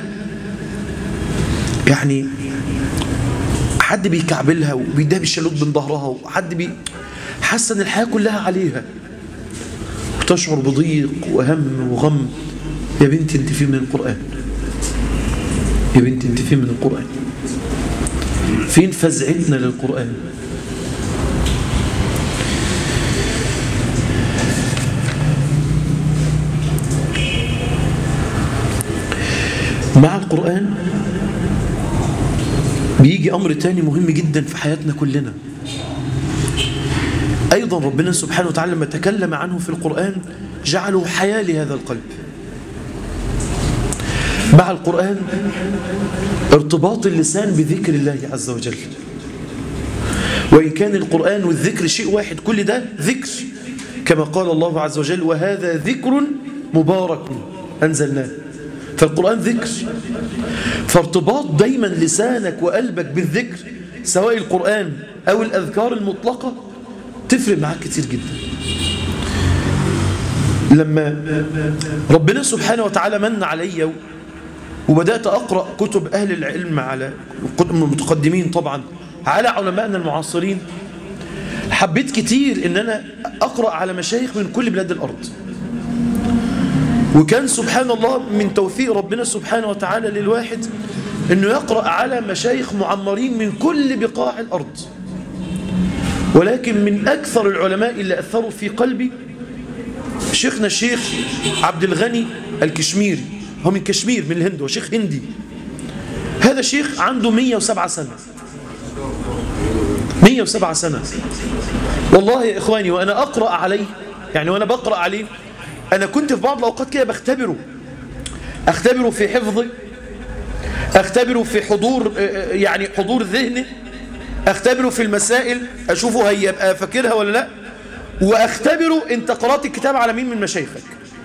يعني حد بيكعبلها وبيديها بالشالوت من ظهرها وحد بي حاسة إن الحياة كلها عليها وتشعر بضيق وهم وغم يا بنتي انت فين من القرآن يا بنتي انت فين من القرآن فين فزعتنا للقرآن مع القرآن بيجي أمر تاني مهم جدا في حياتنا كلنا أيضا ربنا سبحانه وتعالى لما تكلم عنه في القرآن جعله حياة لهذا القلب مع القرآن ارتباط اللسان بذكر الله عز وجل وإن كان القرآن والذكر شيء واحد كل ده ذكر كما قال الله عز وجل وهذا ذكر مبارك أنزلناه فالقرآن ذكر فارتباط دايما لسانك وقلبك بالذكر سواء القرآن أو الأذكار المطلقة تفرق معاك كتير جدا لما ربنا سبحانه وتعالى من علي وبدأت أقرأ كتب أهل العلم على كتب المتقدمين طبعا على علمائنا المعاصرين حبيت كتير ان انا اقرأ على مشايخ من كل بلاد الارض وكان سبحان الله من توفيق ربنا سبحانه وتعالى للواحد انه يقرأ على مشايخ معمرين من كل بقاع الارض ولكن من اكثر العلماء اللي اثروا في قلبي شيخنا الشيخ عبد الغني الكشميري هو من كشمير من الهند هو شيخ هندي هذا شيخ عنده 107 سنة 107 سنة والله يا إخواني وأنا أقرأ عليه يعني وأنا بقرأ عليه أنا كنت في بعض الأوقات كده بختبره أختبره في حفظه أختبره في حضور يعني حضور ذهنه أختبره في المسائل أشوفه هيبقى فاكرها ولا لا وأختبره أنت قرأت الكتاب على مين من مشايخك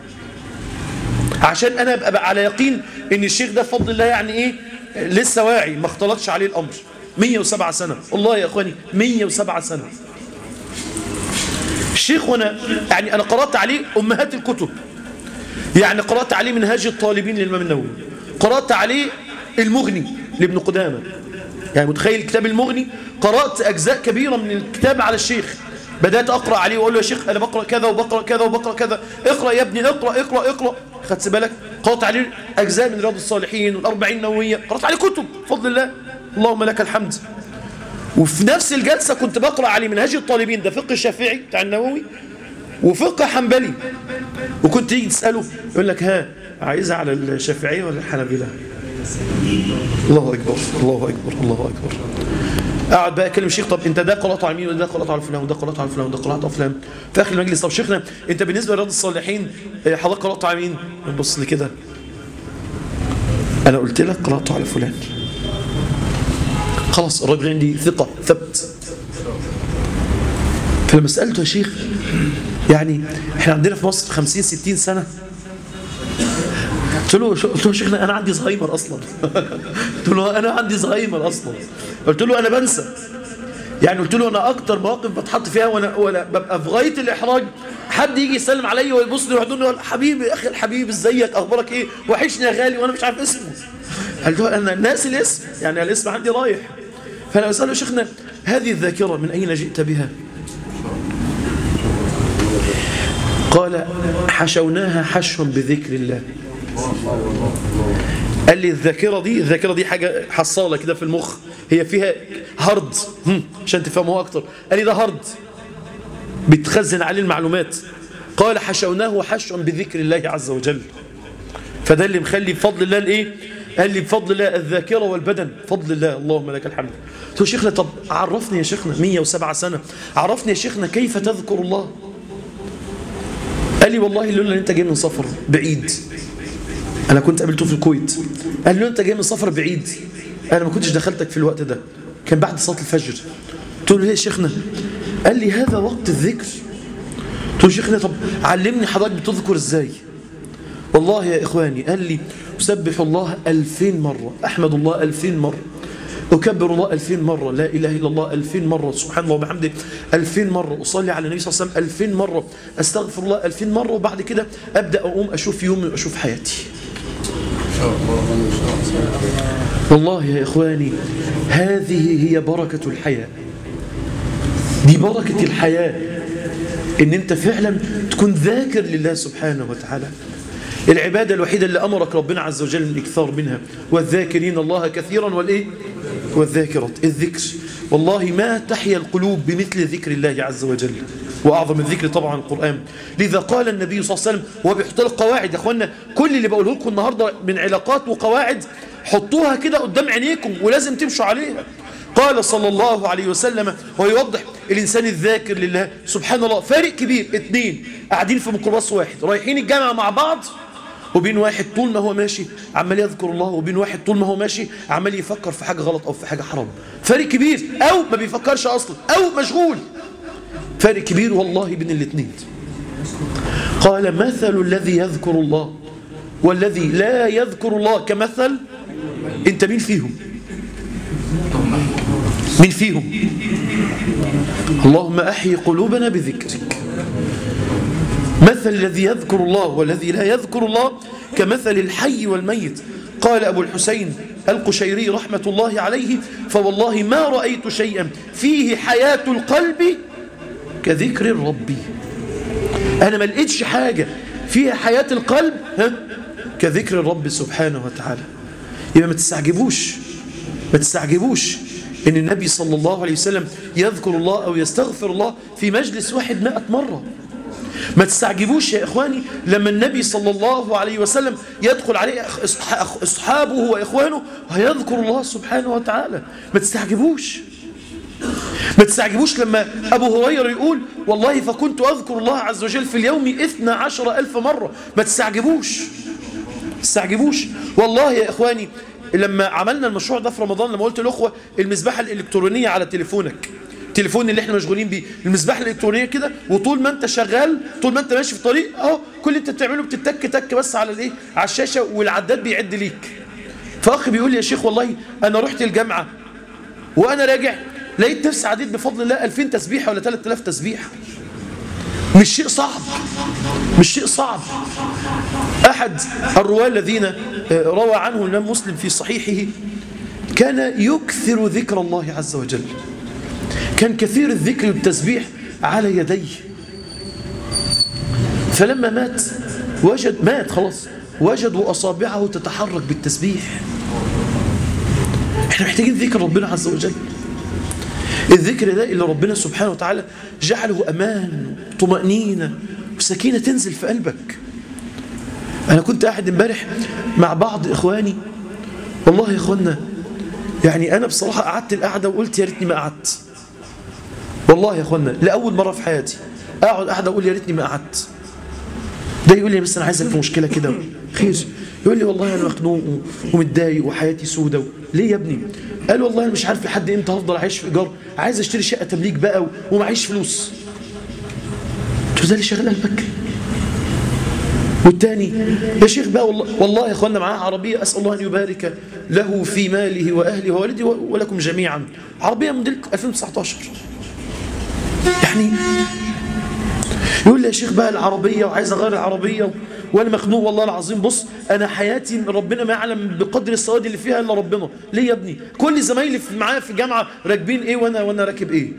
عشان أنا أبقى على يقين أن الشيخ ده بفضل الله يعني إيه لسه واعي ما اختلطش عليه الأمر 107 سنة والله يا أخواني 107 سنة الشيخ وانا يعني أنا قرأت عليه أمهات الكتب يعني قرأت عليه منهاج الطالبين للإمام النووي قرأت عليه المغني لابن قدامة يعني متخيل الكتاب المغني قرأت أجزاء كبيرة من الكتاب على الشيخ بدأت أقرأ عليه وأقول له يا شيخ أنا بقرأ كذا وبقرأ كذا وبقرأ كذا اقرأ يا ابني اقرأ اقرأ اقرأ خدت بالك قرأت عليه أجزاء من رياض الصالحين والأربعين نووية قرأت عليه كتب بفضل الله اللهم لك الحمد وفي نفس الجلسة كنت بقرأ عليه منهاج الطالبين ده فقه الشافعي بتاع النووي وفقه حنبلي وكنت تيجي تسأله يقول لك ها عايزة على الشافعية ولا الحنابلة الله أكبر الله أكبر الله أكبر قاعد بقى اكلم الشيخ طب انت ده قراته على مين وده قراته على فلان وده قراته على فلان وده قراته على فلان في اخر المجلس طب شيخنا انت بالنسبه لرياض الصالحين حضرتك قراته على مين بص لي كده انا قلت لك قراته على فلان خلاص الراجل عندي ثقه ثبت فلما سالته يا شيخ يعني احنا عندنا في مصر 50 60 سنه قلت له قلت له شيخنا انا عندي زهايمر اصلا قلت له انا عندي زهايمر اصلا قلت له انا بنسى يعني قلت له انا اكتر مواقف بتحط فيها وانا وانا ببقى في غايه الاحراج حد يجي يسلم عليا ويبص لي ويقول لي حبيبي يا اخي الحبيب ازيك اخبارك ايه وحشني يا غالي وانا مش عارف اسمه قلت له انا ناسي الاسم يعني الاسم عندي رايح فانا بساله شيخنا هذه الذاكره من اين جئت بها قال حشوناها حشوا بذكر الله قال لي الذاكرة دي الذاكرة دي حاجة حصالة كده في المخ هي فيها هارد عشان تفهموها أكتر قال لي ده هارد بتخزن عليه المعلومات قال حشوناه حشوا بذكر الله عز وجل فده اللي مخلي بفضل الله الايه قال لي بفضل الله الذاكرة والبدن فضل الله اللهم لك الحمد قلت له شيخنا طب عرفني يا شيخنا 107 سنة عرفني يا شيخنا كيف تذكر الله قال لي والله لولا ان انت جاي من سفر بعيد انا كنت قابلته في الكويت قال له انت جاي من سفر بعيد انا ما كنتش دخلتك في الوقت ده كان بعد صلاه الفجر قلت له ليه يا شيخنا قال لي هذا وقت الذكر قلت له شيخنا طب علمني حضرتك بتذكر ازاي والله يا اخواني قال لي اسبح الله ألفين مرة احمد الله ألفين مرة أكبر الله ألفين مرة لا إله إلا الله ألفين مرة سبحان الله وبحمده ألفين مرة أصلي على النبي صلى الله عليه وسلم ألفين مرة أستغفر الله ألفين مرة وبعد كده أبدأ أقوم أشوف يومي وأشوف حياتي والله يا إخواني هذه هي بركة الحياة دي بركة الحياة إن أنت فعلا تكون ذاكر لله سبحانه وتعالى العبادة الوحيدة اللي أمرك ربنا عز وجل الإكثار منها والذاكرين الله كثيرا والإيه والذاكرات الذكر والله ما تحيا القلوب بمثل ذكر الله عز وجل وأعظم الذكر طبعا القرآن لذا قال النبي صلى الله عليه وسلم وهو بيحط لك قواعد يا أخوانا كل اللي بقوله لكم النهاردة من علاقات وقواعد حطوها كده قدام عينيكم ولازم تمشوا عليها قال صلى الله عليه وسلم ويوضح الإنسان الذاكر لله سبحان الله فارق كبير اتنين قاعدين في ميكروباص واحد رايحين الجامعة مع بعض وبين واحد طول ما هو ماشي عمال يذكر الله وبين واحد طول ما هو ماشي عمال يفكر في حاجة غلط أو في حاجة حرام فارق كبير أو ما بيفكرش أصلا أو مشغول فارق كبير والله بين الاثنين قال مثل الذي يذكر الله والذي لا يذكر الله كمثل انت مين فيهم مين فيهم اللهم أحيي قلوبنا بذكرك مثل الذي يذكر الله والذي لا يذكر الله كمثل الحي والميت قال أبو الحسين القشيري رحمة الله عليه فوالله ما رأيت شيئا فيه حياة القلب كذكر الرب أنا ما لقيتش حاجة فيها حياة القلب ها؟ كذكر الرب سبحانه وتعالى يبقى ما تستعجبوش ما تستعجبوش ان النبي صلى الله عليه وسلم يذكر الله او يستغفر الله في مجلس واحد مائة مرة ما تستعجبوش يا إخواني لما النبي صلى الله عليه وسلم يدخل عليه أصحابه وإخوانه ويذكر الله سبحانه وتعالى ما تستعجبوش ما تستعجبوش لما أبو هريرة يقول والله فكنت أذكر الله عز وجل في اليوم إثنى عشر ألف مرة ما تستعجبوش تستعجبوش والله يا إخواني لما عملنا المشروع ده في رمضان لما قلت للأخوة المسبحة الإلكترونية على تليفونك التليفون اللي احنا مشغولين بيه المسبحة الإلكترونية كده وطول ما انت شغال طول ما انت ماشي في الطريق اهو كل اللي انت بتعمله بتتك تك بس على الايه على الشاشة والعداد بيعد ليك فأخ بيقول لي يا شيخ والله أنا رحت الجامعة وأنا راجع لقيت نفسي عديت بفضل الله 2000 تسبيحة ولا 3000 تسبيحة مش شيء صعب مش شيء صعب أحد الرواة الذين روى عنه الإمام مسلم في صحيحه كان يكثر ذكر الله عز وجل كان كثير الذكر والتسبيح على يديه فلما مات وجد مات خلاص وجدوا أصابعه تتحرك بالتسبيح احنا محتاجين ذكر ربنا عز وجل الذكر ده اللي ربنا سبحانه وتعالى جعله أمان طمأنينة وسكينة تنزل في قلبك أنا كنت قاعد امبارح مع بعض إخواني والله يا إخوانا يعني أنا بصراحة قعدت القعدة وقلت يا ريتني ما قعدت والله يا إخوانا لأول مرة في حياتي أقعد قاعدة أقول يا ريتني ما قعدت ده يقول لي بس أنا عايزك في مشكلة كده خير يقول لي والله أنا مخنوق ومتضايق وحياتي سودة ليه يا ابني قال والله أنا مش عارف لحد إمتى هفضل عايش في إيجار عايز أشتري شقة تمليك بقى ومعيش فلوس قلت له ده اللي شغل قلبك والتاني يا شيخ بقى والله, والله يا اخوانا معاه عربية أسأل الله أن يبارك له في ماله وأهله ووالده ولكم جميعا عربية موديل 2019 يعني يقول لي يا شيخ بقى العربية وعايز أغير العربية وأنا مخنوق والله العظيم بص أنا حياتي ربنا ما يعلم بقدر السواد اللي فيها إلا ربنا ليه يا ابني كل زمايلي معايا في الجامعة راكبين إيه وأنا وأنا راكب إيه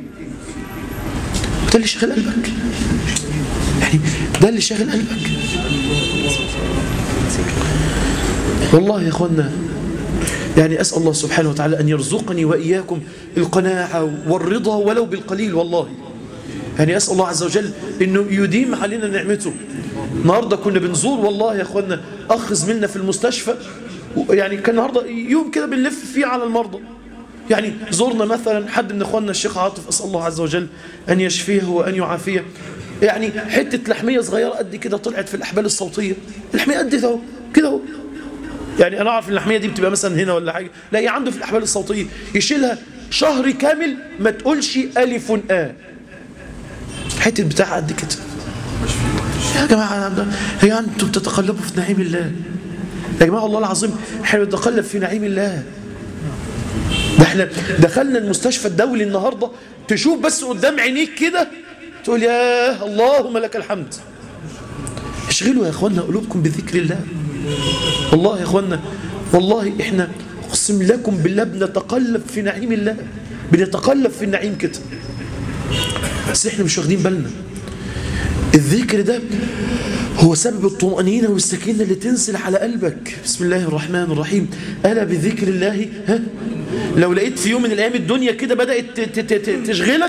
ده اللي شغل قلبك يعني ده اللي شاغل قلبك والله يا اخوانا يعني أسأل الله سبحانه وتعالى أن يرزقني وإياكم القناعة والرضا ولو بالقليل والله يعني أسأل الله عز وجل أنه يديم علينا نعمته النهاردة كنا بنزور والله يا أخوانا أخ زميلنا في المستشفى يعني كان النهاردة يوم كده بنلف فيه على المرضى يعني زورنا مثلا حد من اخواننا الشيخ عاطف اسال الله عز وجل ان يشفيه وان يعافيه يعني حته لحميه صغيره قد كده طلعت في الاحبال الصوتيه اللحميه قد كده كده اهو يعني انا اعرف اللحميه دي بتبقى مثلا هنا ولا حاجه لا هي عنده في الاحبال الصوتيه يشيلها شهر كامل ما تقولش الف ا حته بتاع قد كده يا جماعه هي انتم بتتقلبوا في نعيم الله يا جماعه والله العظيم احنا بنتقلب في نعيم الله ده احنا دخلنا المستشفى الدولي النهاردة تشوف بس قدام عينيك كده تقول يا اللهم لك الحمد اشغلوا يا اخوانا قلوبكم بذكر الله والله يا اخوانا والله احنا اقسم لكم بالله بنتقلب في نعيم الله بنتقلب في النعيم كده بس احنا مش واخدين بالنا الذكر ده هو سبب الطمأنينة والسكينة اللي تنزل على قلبك بسم الله الرحمن الرحيم ألا بذكر الله ها لو لقيت في يوم من الأيام الدنيا كده بدأت تشغلك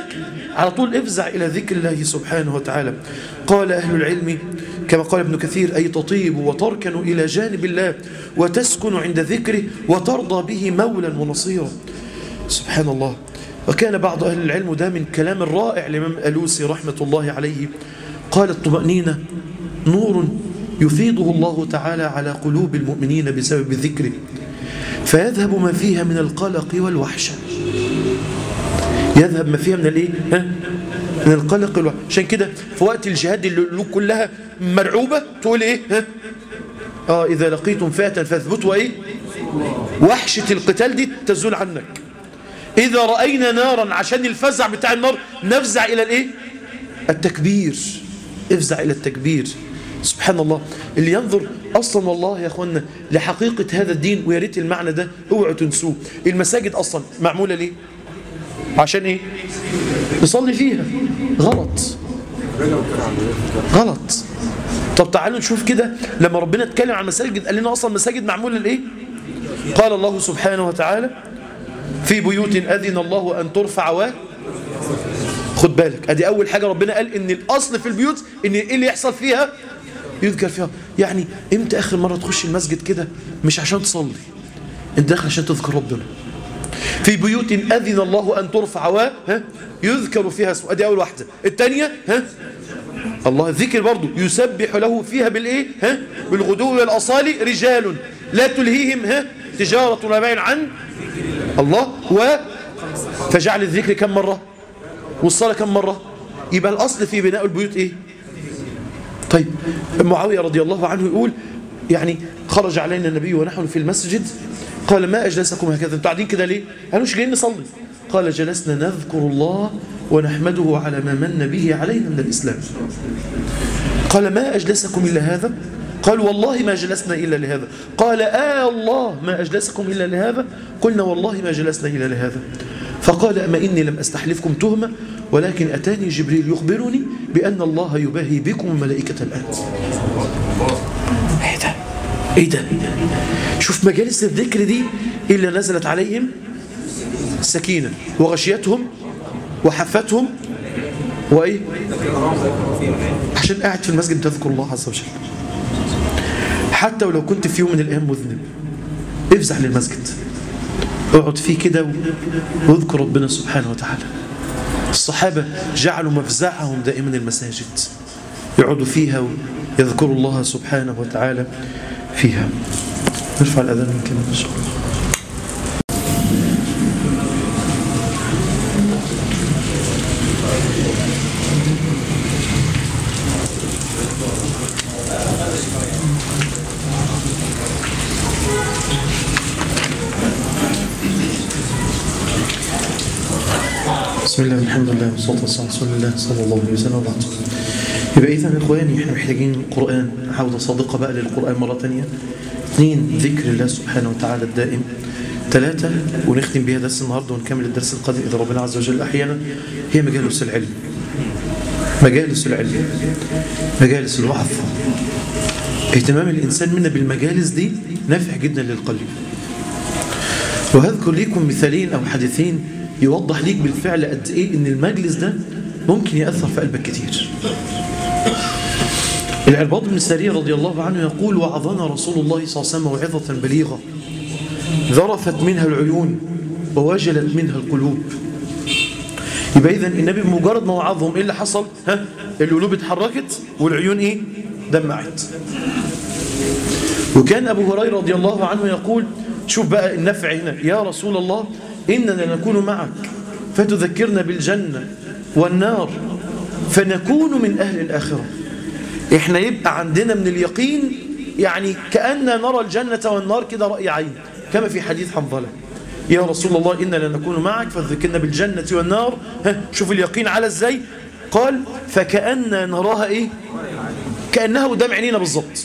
على طول افزع إلى ذكر الله سبحانه وتعالى قال أهل العلم كما قال ابن كثير أي تطيب وتركن إلى جانب الله وتسكن عند ذكره وترضى به مولا ونصيرا سبحان الله وكان بعض أهل العلم ده من كلام الرائع الإمام ألوسي رحمة الله عليه قال الطمأنينة نور يفيضه الله تعالى على قلوب المؤمنين بسبب ذكره فيذهب ما فيها من القلق والوحشة يذهب ما فيها من الايه ها؟ من القلق والوحشة عشان كده في وقت الجهاد اللي القلوب كلها مرعوبة تقول ايه ها؟ اه اذا لقيتم فئة فاثبتوا ايه وحشة القتال دي تزول عنك اذا رأينا نارا عشان الفزع بتاع النار نفزع الى الايه التكبير افزع الى التكبير سبحان الله اللي ينظر اصلا والله يا اخوانا لحقيقة هذا الدين ويا ريت المعنى ده اوعوا تنسوه المساجد اصلا معمولة ليه عشان ايه نصلي فيها غلط غلط طب تعالوا نشوف كده لما ربنا اتكلم عن المساجد قال لنا اصلا مساجد معموله لايه قال الله سبحانه وتعالى في بيوت اذن الله ان ترفع و خد بالك ادي اول حاجه ربنا قال ان الاصل في البيوت ان ايه اللي يحصل فيها يذكر فيها يعني امتى اخر مره تخش المسجد كده مش عشان تصلي انت داخل عشان تذكر ربنا في بيوت أذن الله أن ترفع و ها يذكر فيها اسمه ادي أول واحدة الثانية ها الله الذكر برضو يسبح له فيها بالإيه ها بالغدو والأصال رجال لا تلهيهم ها تجارة ولا بيع عن الله و فجعل الذكر كم مرة والصلاة كم مرة يبقى الأصل في بناء البيوت إيه طيب معاوية رضي الله عنه يقول يعني خرج علينا النبي ونحن في المسجد قال ما أجلسكم هكذا انتوا قاعدين كده ليه قالوش جايين نصلي قال جلسنا نذكر الله ونحمده على ما من به علينا من الإسلام قال ما أجلسكم إلا هذا قال والله ما جلسنا إلا لهذا قال آه الله ما أجلسكم إلا لهذا قلنا والله ما جلسنا إلا لهذا فقال أما إني لم أستحلفكم تهمة ولكن أتاني جبريل يخبرني بأن الله يباهي بكم ملائكة الآن ايه ده ايه ده شوف مجالس الذكر دي إلا نزلت عليهم سكينة وغشيتهم وحفتهم وإيه عشان قاعد في المسجد تذكر الله عز وجل حتى ولو كنت في يوم من الأيام مذنب افزع للمسجد اقعد فيه كده واذكر ربنا سبحانه وتعالى الصحابة جعلوا مفزعهم دائما المساجد يقعدوا فيها ويذكروا الله سبحانه وتعالى فيها نرفع الأذان من كلمة إن شاء الله بسم الله والحمد لله والصلاة والسلام على رسول الله صلى الله عليه وسلم وبعد يبقى إذا إخواني إحنا محتاجين القرآن عودة صادقة بقى للقرآن مرة تانية اثنين ذكر الله سبحانه وتعالى الدائم ثلاثة ونختم بها درس النهاردة ونكمل الدرس القادم إذا ربنا عز وجل أحيانا هي مجالس العلم مجالس العلم مجالس الوعظ اهتمام الإنسان منا بالمجالس دي نافع جدا للقلب وهذكر لكم مثالين أو حديثين يوضح ليك بالفعل قد إيه إن المجلس ده ممكن يأثر في قلبك كتير العرباض بن سارية رضي الله عنه يقول وعظنا رسول الله صلى الله عليه وسلم موعظة بليغة ذرفت منها العيون ووجلت منها القلوب يبقى إذن النبي بمجرد ما وعظهم إيه اللي حصل ها القلوب اتحركت والعيون إيه دمعت وكان أبو هريرة رضي الله عنه يقول شوف بقى النفع هنا يا رسول الله إننا نكون معك فتذكرنا بالجنة والنار فنكون من أهل الآخرة إحنا يبقى عندنا من اليقين يعني كأننا نرى الجنة والنار كده رأي عين كما في حديث حنظلة يا رسول الله إننا نكون معك فتذكرنا بالجنة والنار ها شوف اليقين على ازاي قال فكأننا نراها إيه كأنها قدام عينينا بالظبط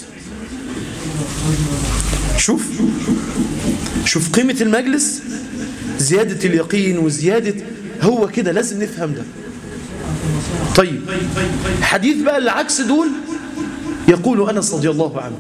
شوف شوف قيمة المجلس زيادة اليقين وزيادة هو كده لازم نفهم ده طيب حديث بقى اللي عكس دول يقول أنس رضي الله عنه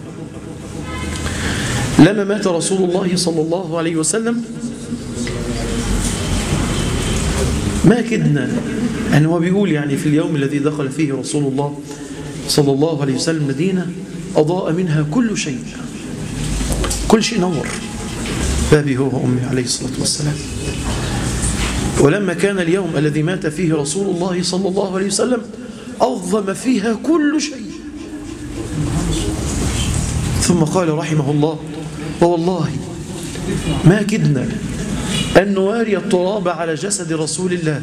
لما مات رسول الله صلى الله عليه وسلم ما كدنا يعني هو بيقول يعني في اليوم الذي دخل فيه رسول الله صلى الله عليه وسلم مدينة أضاء منها كل شيء كل شيء نور بابي هو وأمي عليه الصلاة والسلام ولما كان اليوم الذي مات فيه رسول الله صلى الله عليه وسلم أظلم فيها كل شيء ثم قال رحمه الله ووالله ما كدنا أن نواري التراب على جسد رسول الله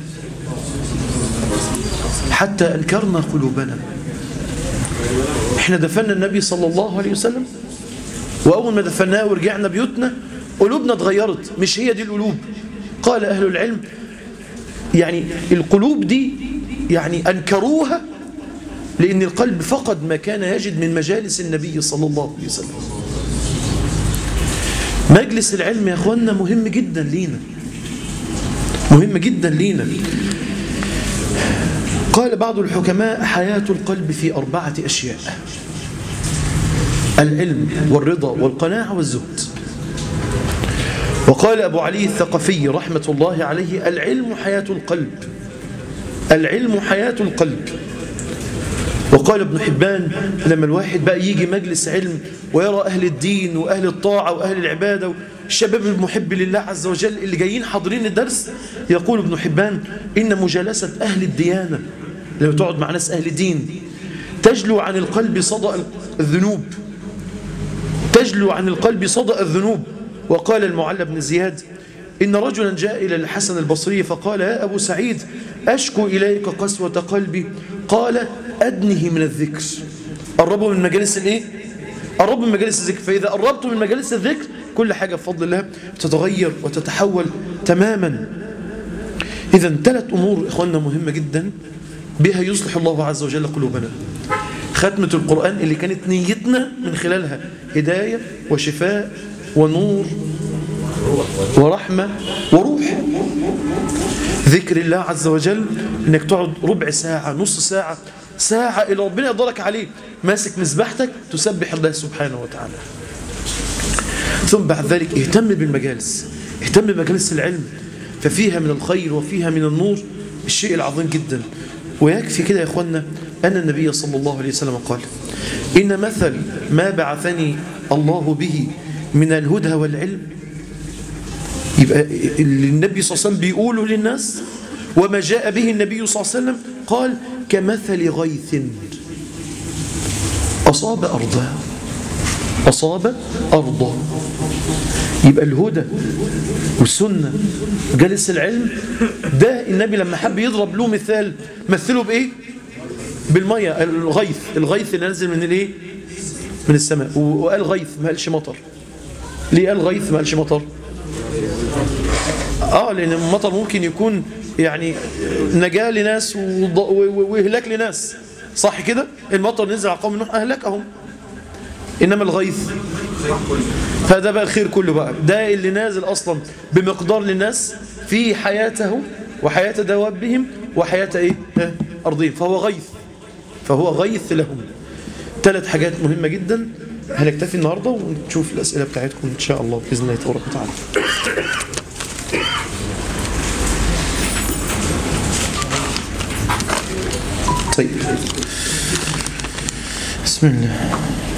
حتى أنكرنا قلوبنا احنا دفنا النبي صلى الله عليه وسلم وأول ما دفناه ورجعنا بيوتنا قلوبنا اتغيرت مش هي دي القلوب قال أهل العلم يعني القلوب دي يعني أنكروها لأن القلب فقد ما كان يجد من مجالس النبي صلى الله عليه وسلم مجلس العلم يا أخوانا مهم جدا لينا مهم جدا لينا قال بعض الحكماء حياة القلب في أربعة أشياء العلم والرضا والقناعة والزهد وقال أبو علي الثقفي رحمة الله عليه العلم حياة القلب العلم حياة القلب وقال ابن حبان لما الواحد بقى يجي مجلس علم ويرى أهل الدين وأهل الطاعة وأهل العبادة الشباب المحب لله عز وجل اللي جايين حاضرين الدرس يقول ابن حبان إن مجالسة أهل الديانة لما تقعد مع ناس أهل دين تجلو عن القلب صدأ الذنوب تجلو عن القلب صدأ الذنوب وقال المعلى بن زياد إن رجلا جاء إلى الحسن البصري فقال يا أبو سعيد أشكو إليك قسوة قلبي قال أدنه من الذكر قربوا من مجالس الإيه؟ قربوا من مجالس الذكر فإذا قربتوا من مجالس الذكر كل حاجة بفضل الله تتغير وتتحول تماما إذا ثلاث أمور إخواننا مهمة جدا بها يصلح الله عز وجل قلوبنا ختمة القرآن اللي كانت نيتنا من خلالها هداية وشفاء ونور ورحمة وروح ذكر الله عز وجل انك تقعد ربع ساعة نص ساعة ساعة اللي ربنا يقدرك عليه ماسك مذبحتك تسبح الله سبحانه وتعالى ثم بعد ذلك اهتم بالمجالس اهتم بمجالس العلم ففيها من الخير وفيها من النور الشيء العظيم جدا ويكفي كده يا اخوانا أن النبي صلى الله عليه وسلم قال إن مثل ما بعثني الله به من الهدى والعلم يبقى اللي النبي صلى الله عليه وسلم بيقوله للناس وما جاء به النبي صلى الله عليه وسلم قال كمثل غيث أصاب أرضا أصاب أرضا يبقى الهدى والسنة وجالس العلم ده النبي لما حب يضرب له مثال مثله بإيه بالمية الغيث الغيث اللي نزل من الايه من السماء وقال غيث ما قالش مطر ليه قال غيث ما قالش مطر اه لان المطر ممكن يكون يعني نجاة لناس وإهلاك لناس صح كده المطر نزل على قوم نوح أهلكهم إنما الغيث فده بقى الخير كله بقى ده اللي نازل أصلا بمقدار للناس في حياته وحياة دوابهم وحياة إيه؟ أرضهم فهو غيث فهو غيث لهم ثلاث حاجات مهمة جدا هنكتفي النهاردة ونشوف الأسئلة بتاعتكم إن شاء الله بإذن الله تبارك وتعالى طيب بسم الله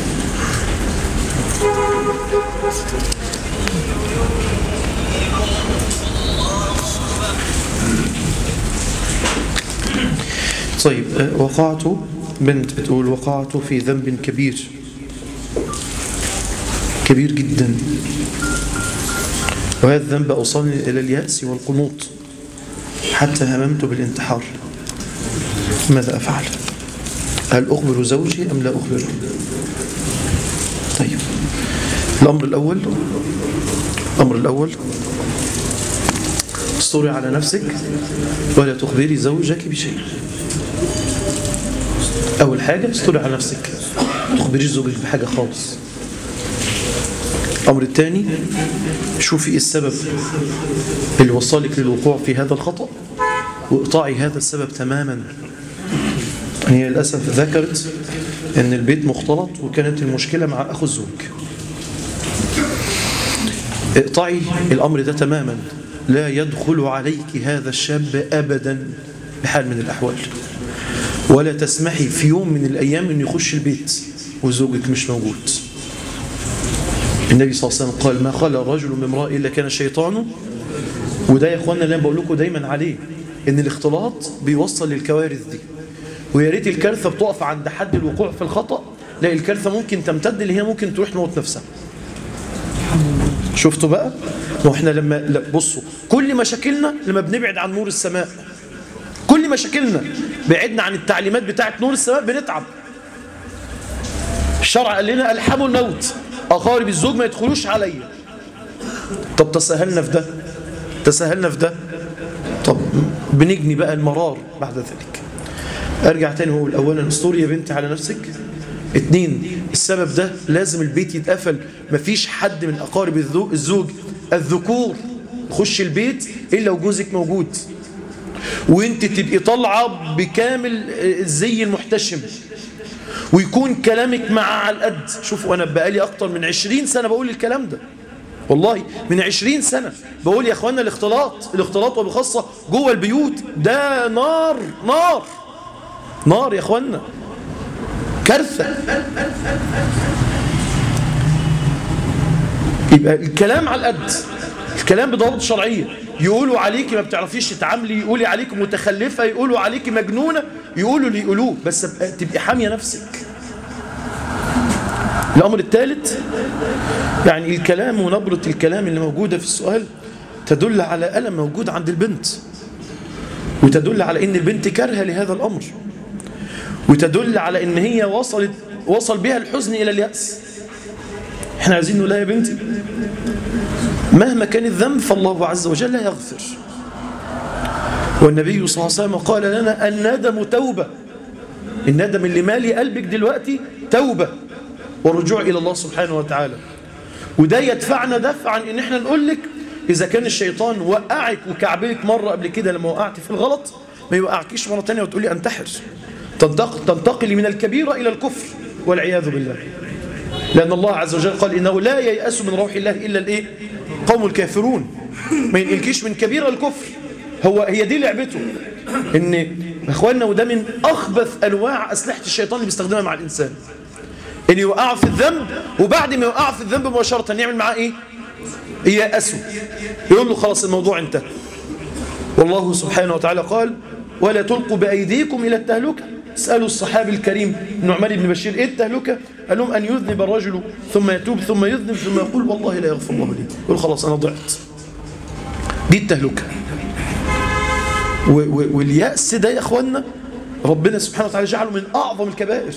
طيب وقعت بنت بتقول وقعت في ذنب كبير كبير جدا وهذا الذنب أوصلني إلى اليأس والقنوط حتى هممت بالانتحار ماذا أفعل هل أخبر زوجي أم لا أخبره طيب الأمر الأول الأمر الأول استوري على نفسك ولا تخبري زوجك بشيء أول حاجة استوري على نفسك تخبريش زوجك بحاجة خالص الأمر الثاني شوفي إيه السبب اللي وصلك للوقوع في هذا الخطأ واقطعي هذا السبب تماما هي للأسف ذكرت أن البيت مختلط وكانت المشكلة مع أخو الزوج اقطعي الأمر ده تماما لا يدخل عليك هذا الشاب أبدا بحال من الأحوال ولا تسمحي في يوم من الأيام أن يخش البيت وزوجك مش موجود النبي صلى الله عليه وسلم قال ما خلى الرجل من امرأة إلا كان الشيطان وده يا اخوانا اللي انا بقول لكم دايما عليه ان الاختلاط بيوصل للكوارث دي ويا ريت الكارثه بتقف عند حد الوقوع في الخطا لا الكارثه ممكن تمتد اللي هي ممكن تروح تموت نفسها شفتوا بقى ما احنا لما لا بصوا كل مشاكلنا لما بنبعد عن نور السماء كل مشاكلنا بعدنا عن التعليمات بتاعه نور السماء بنتعب الشرع قال لنا الحموا الموت اقارب الزوج ما يدخلوش عليا طب تساهلنا في ده تساهلنا في ده طب بنجني بقى المرار بعد ذلك ارجع تاني واقول اولا استوري يا بنتي على نفسك اتنين السبب ده لازم البيت يتقفل مفيش حد من اقارب الزوج الذكور يخش البيت الا وجوزك موجود وانت تبقي طالعه بكامل الزي المحتشم ويكون كلامك مع على القد شوفوا انا بقالي اكتر من عشرين سنه بقول الكلام ده والله من عشرين سنة بقول يا اخوانا الاختلاط الاختلاط وبخاصة جوه البيوت ده نار نار نار يا اخوانا كارثة يبقى الكلام على القد الكلام بضوابط شرعية يقولوا عليكي ما بتعرفيش تتعاملي يقولوا عليكي متخلفة يقولوا عليكي مجنونة يقولوا اللي يقولوه بس تبقي حامية نفسك الأمر الثالث يعني الكلام ونبرة الكلام اللي موجودة في السؤال تدل على ألم موجود عند البنت وتدل على أن البنت كارهة لهذا الأمر وتدل على أن هي وصلت وصل بها الحزن إلى اليأس احنا عايزين نقول لها يا بنتي مهما كان الذنب فالله عز وجل لا يغفر والنبي صلى الله عليه وسلم قال لنا الندم توبة الندم اللي مالي قلبك دلوقتي توبة ورجوع إلى الله سبحانه وتعالى وده يدفعنا دفعا ان احنا نقول لك اذا كان الشيطان وقعك وكعبلك مرة قبل كده لما وقعت في الغلط ما يوقعكيش مرة تانية وتقولي انتحر تنتقلي من الكبيرة الى الكفر والعياذ بالله لان الله عز وجل قال انه لا ييأس من روح الله الا الايه قوم الكافرون ما ينقلكيش من كبيرة الكفر هو هي دي لعبته ان اخواننا وده من اخبث انواع اسلحة الشيطان اللي بيستخدمها مع الانسان ان يوقعه في الذنب وبعد ما يوقعه في الذنب مباشرة يعمل معاه ايه ييأسه يقول له خلاص الموضوع انتهى والله سبحانه وتعالى قال ولا تلقوا بأيديكم إلى التهلكة اسألوا الصحابي الكريم نعمان بن بشير ايه التهلكة قال لهم أن يذنب الرجل ثم يتوب ثم يذنب ثم يقول والله لا يغفر الله لي يقول خلاص أنا ضعت دي التهلكة واليأس ده يا أخوانا ربنا سبحانه وتعالى جعله من أعظم الكبائر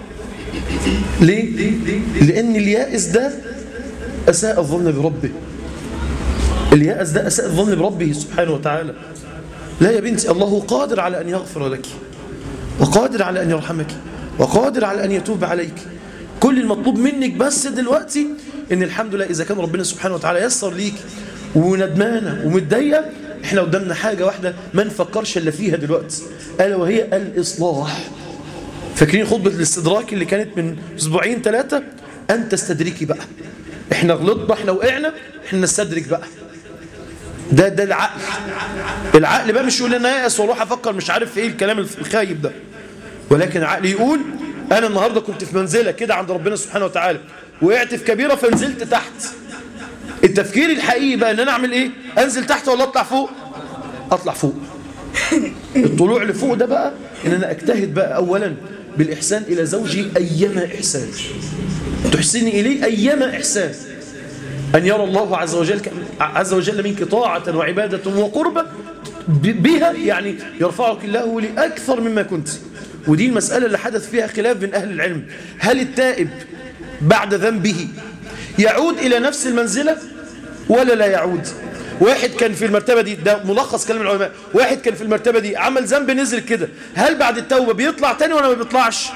ليه؟ لأن اليائس ده أساء الظن بربه اليائس ده أساء الظن بربه سبحانه وتعالى لا يا بنتي الله قادر على أن يغفر لك وقادر على أن يرحمك وقادر على أن يتوب عليك كل المطلوب منك بس دلوقتي ان الحمد لله إذا كان ربنا سبحانه وتعالى يسر ليك وندمانة ومتضايقه احنا قدامنا حاجة واحدة ما نفكرش الا فيها دلوقتي ألا وهي الإصلاح فاكرين خطبة الاستدراك اللي كانت من اسبوعين ثلاثة أن تستدركي بقى احنا غلطنا احنا وقعنا احنا نستدرك بقى ده ده العقل العقل بقى مش يقول لنا يأس واروح افكر مش عارف في ايه الكلام الخايب ده ولكن العقل يقول انا النهارده كنت في منزله كده عند ربنا سبحانه وتعالى وقعت في كبيره فنزلت تحت التفكير الحقيقي بقى ان انا اعمل ايه انزل تحت ولا اطلع فوق اطلع فوق الطلوع لفوق ده بقى ان انا اجتهد بقى اولا بالاحسان الى زوجي ايما احسان تحسني اليه ايما احسان أن يرى الله عز وجل عز وجل منك طاعة وعبادة وقربة بها يعني يرفعك الله لأكثر مما كنت ودي المسألة اللي حدث فيها خلاف بين أهل العلم هل التائب بعد ذنبه يعود إلى نفس المنزلة ولا لا يعود واحد كان في المرتبة دي ده ملخص كلام العلماء واحد كان في المرتبة دي عمل ذنب نزل كده هل بعد التوبة بيطلع تاني ولا ما بيطلعش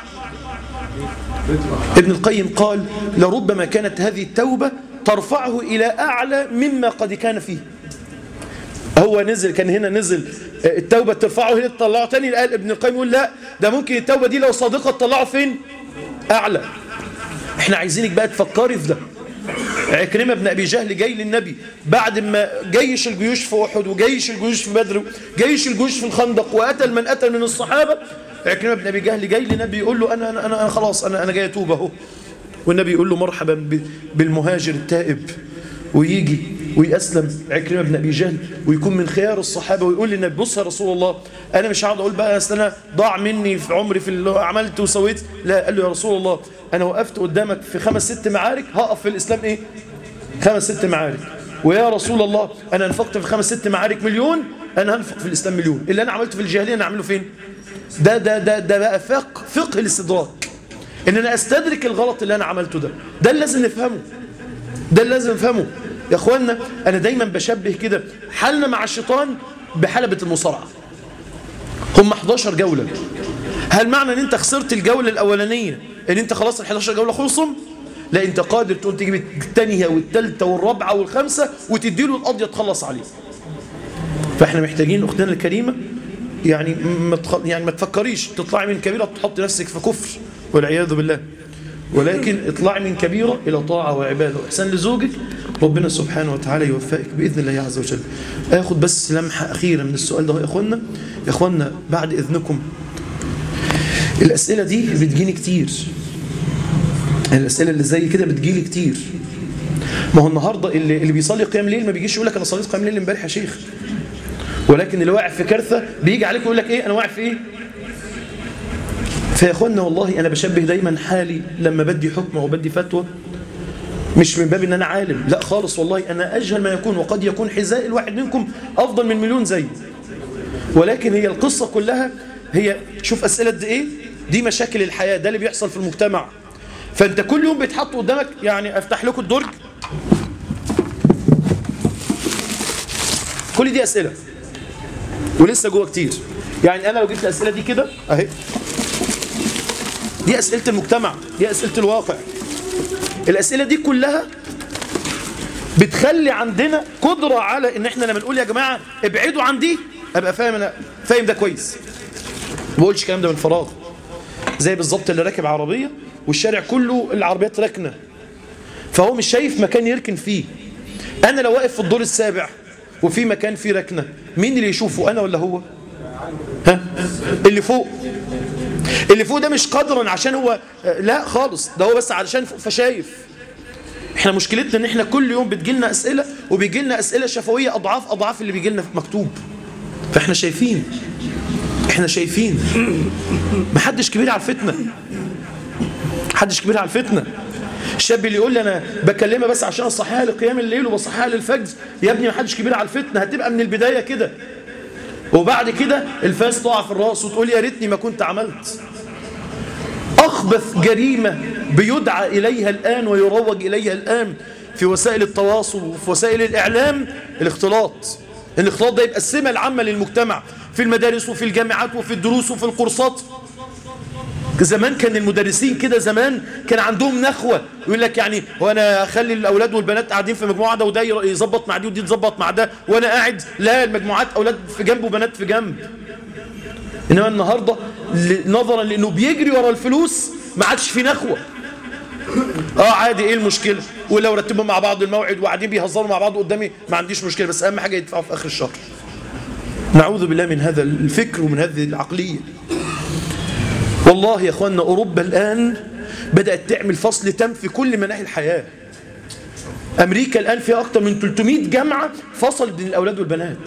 ابن القيم قال لربما كانت هذه التوبة ترفعه إلى أعلى مما قد كان فيه هو نزل كان هنا نزل التوبة ترفعه هنا تطلعه تاني قال ابن القيم يقول لا ده ممكن التوبة دي لو صادقة تطلعه فين أعلى احنا عايزينك بقى تفكري في ده عكرمة بن أبي جهل جاي للنبي بعد ما جيش الجيوش في أحد وجيش الجيوش في بدر جيش الجيوش في الخندق وقتل من قتل من الصحابة عكرمة بن أبي جهل جاي للنبي يقول له أنا, أنا, أنا, أنا خلاص أنا, أنا جاي أتوب أهو والنبي يقول له مرحبا بالمهاجر التائب ويجي ويأسلم عكرمة بن أبي جهل ويكون من خيار الصحابة ويقول للنبي بص يا رسول الله أنا مش هقعد أقول بقى أصل أنا ضاع مني في عمري في اللي عملت وسويت لا قال له يا رسول الله أنا وقفت قدامك في خمس ست معارك هقف في الإسلام إيه خمس ست معارك ويا رسول الله أنا انفقت في خمس ست معارك مليون أنا هنفق في الإسلام مليون اللي أنا عملته في الجاهلية أنا أعمله فين ده ده ده ده بقى فقه فقه الاستدراك ان انا استدرك الغلط اللي انا عملته ده ده اللي لازم نفهمه ده اللي لازم نفهمه يا اخوانا انا دايما بشبه كده حالنا مع الشيطان بحلبة المصارعة هم 11 جولة هل معنى ان انت خسرت الجولة الاولانية ان انت خلاص ال 11 جولة خلصهم لا انت قادر تقوم تجيب الثانية والثالثة والرابعة والخامسة وتديله القضية تخلص عليه فاحنا محتاجين اختنا الكريمة يعني ما تخ... يعني ما تفكريش تطلعي من كبيرة تحط نفسك في كفر والعياذ بالله ولكن اطلعي من كبيرة إلى طاعة وعبادة وإحسان لزوجك ربنا سبحانه وتعالى يوفقك بإذن الله عز وجل آخد بس لمحة أخيرة من السؤال ده يا أخوانا يا أخوانا بعد إذنكم الأسئلة دي بتجيني كتير الأسئلة اللي زي كده بتجيلي كتير ما هو النهاردة اللي, اللي بيصلي قيام ليل ما بيجيش يقول لك أنا صليت قيام ليل امبارح يا شيخ ولكن اللي واقع في كارثة بيجي عليك يقول لك إيه أنا واقع في إيه فيا اخوانا والله انا بشبه دايما حالي لما بدي حكم او بدي فتوى مش من باب ان انا عالم لا خالص والله انا اجهل ما يكون وقد يكون حذاء الواحد منكم افضل من مليون زي ولكن هي القصة كلها هي شوف اسئلة دي ايه دي مشاكل الحياة ده اللي بيحصل في المجتمع فانت كل يوم بيتحط قدامك يعني افتح لكم الدرج كل دي اسئلة ولسه جوه كتير يعني انا لو جبت الاسئلة دي كده اهي دي أسئلة المجتمع دي أسئلة الواقع الأسئلة دي كلها بتخلي عندنا قدرة على ان احنا لما نقول يا جماعة ابعدوا عن دي ابقى فاهم انا فاهم ده كويس ما بقولش الكلام ده من فراغ زي بالظبط اللي راكب عربية والشارع كله العربيات راكنه فهو مش شايف مكان يركن فيه انا لو واقف في الدور السابع وفي مكان فيه ركنه مين اللي يشوفه انا ولا هو ها اللي فوق اللي فوق ده مش قدرا عشان هو لا خالص ده هو بس علشان فوق فشايف احنا مشكلتنا ان احنا كل يوم بتجيلنا اسئله وبيجيلنا اسئله شفويه اضعاف اضعاف اللي بيجيلنا مكتوب فاحنا شايفين احنا شايفين محدش كبير على الفتنه محدش كبير على الفتنه الشاب اللي يقول لي انا بكلمها بس عشان اصحيها لقيام الليل وبصحيها للفجر يا ابني محدش كبير على الفتنه هتبقى من البدايه كده وبعد كده الفاس تقع في الراس وتقول يا ريتني ما كنت عملت أخبث جريمة بيدعى إليها الآن ويروج إليها الآن في وسائل التواصل وفي وسائل الإعلام الاختلاط الاختلاط ده يبقى السمة العامة للمجتمع في المدارس وفي الجامعات وفي الدروس وفي الكورسات زمان كان المدرسين كده زمان كان عندهم نخوة يقول لك يعني هو انا اخلي الاولاد والبنات قاعدين في مجموعه ده وده يظبط مع دي ودي تظبط مع ده وانا قاعد لا المجموعات اولاد في جنب وبنات في جنب انما النهارده نظرا لانه بيجري ورا الفلوس ما عادش في نخوه اه عادي ايه المشكله ولو رتبوا مع بعض الموعد وقاعدين بيهزروا مع بعض قدامي ما عنديش مشكله بس اهم حاجه يدفعوا في اخر الشهر نعوذ بالله من هذا الفكر ومن هذه العقليه والله يا اخوانا اوروبا الان بدات تعمل فصل تام في كل مناحي الحياه امريكا الان فيها اكثر من 300 جامعه فصلت بين الاولاد والبنات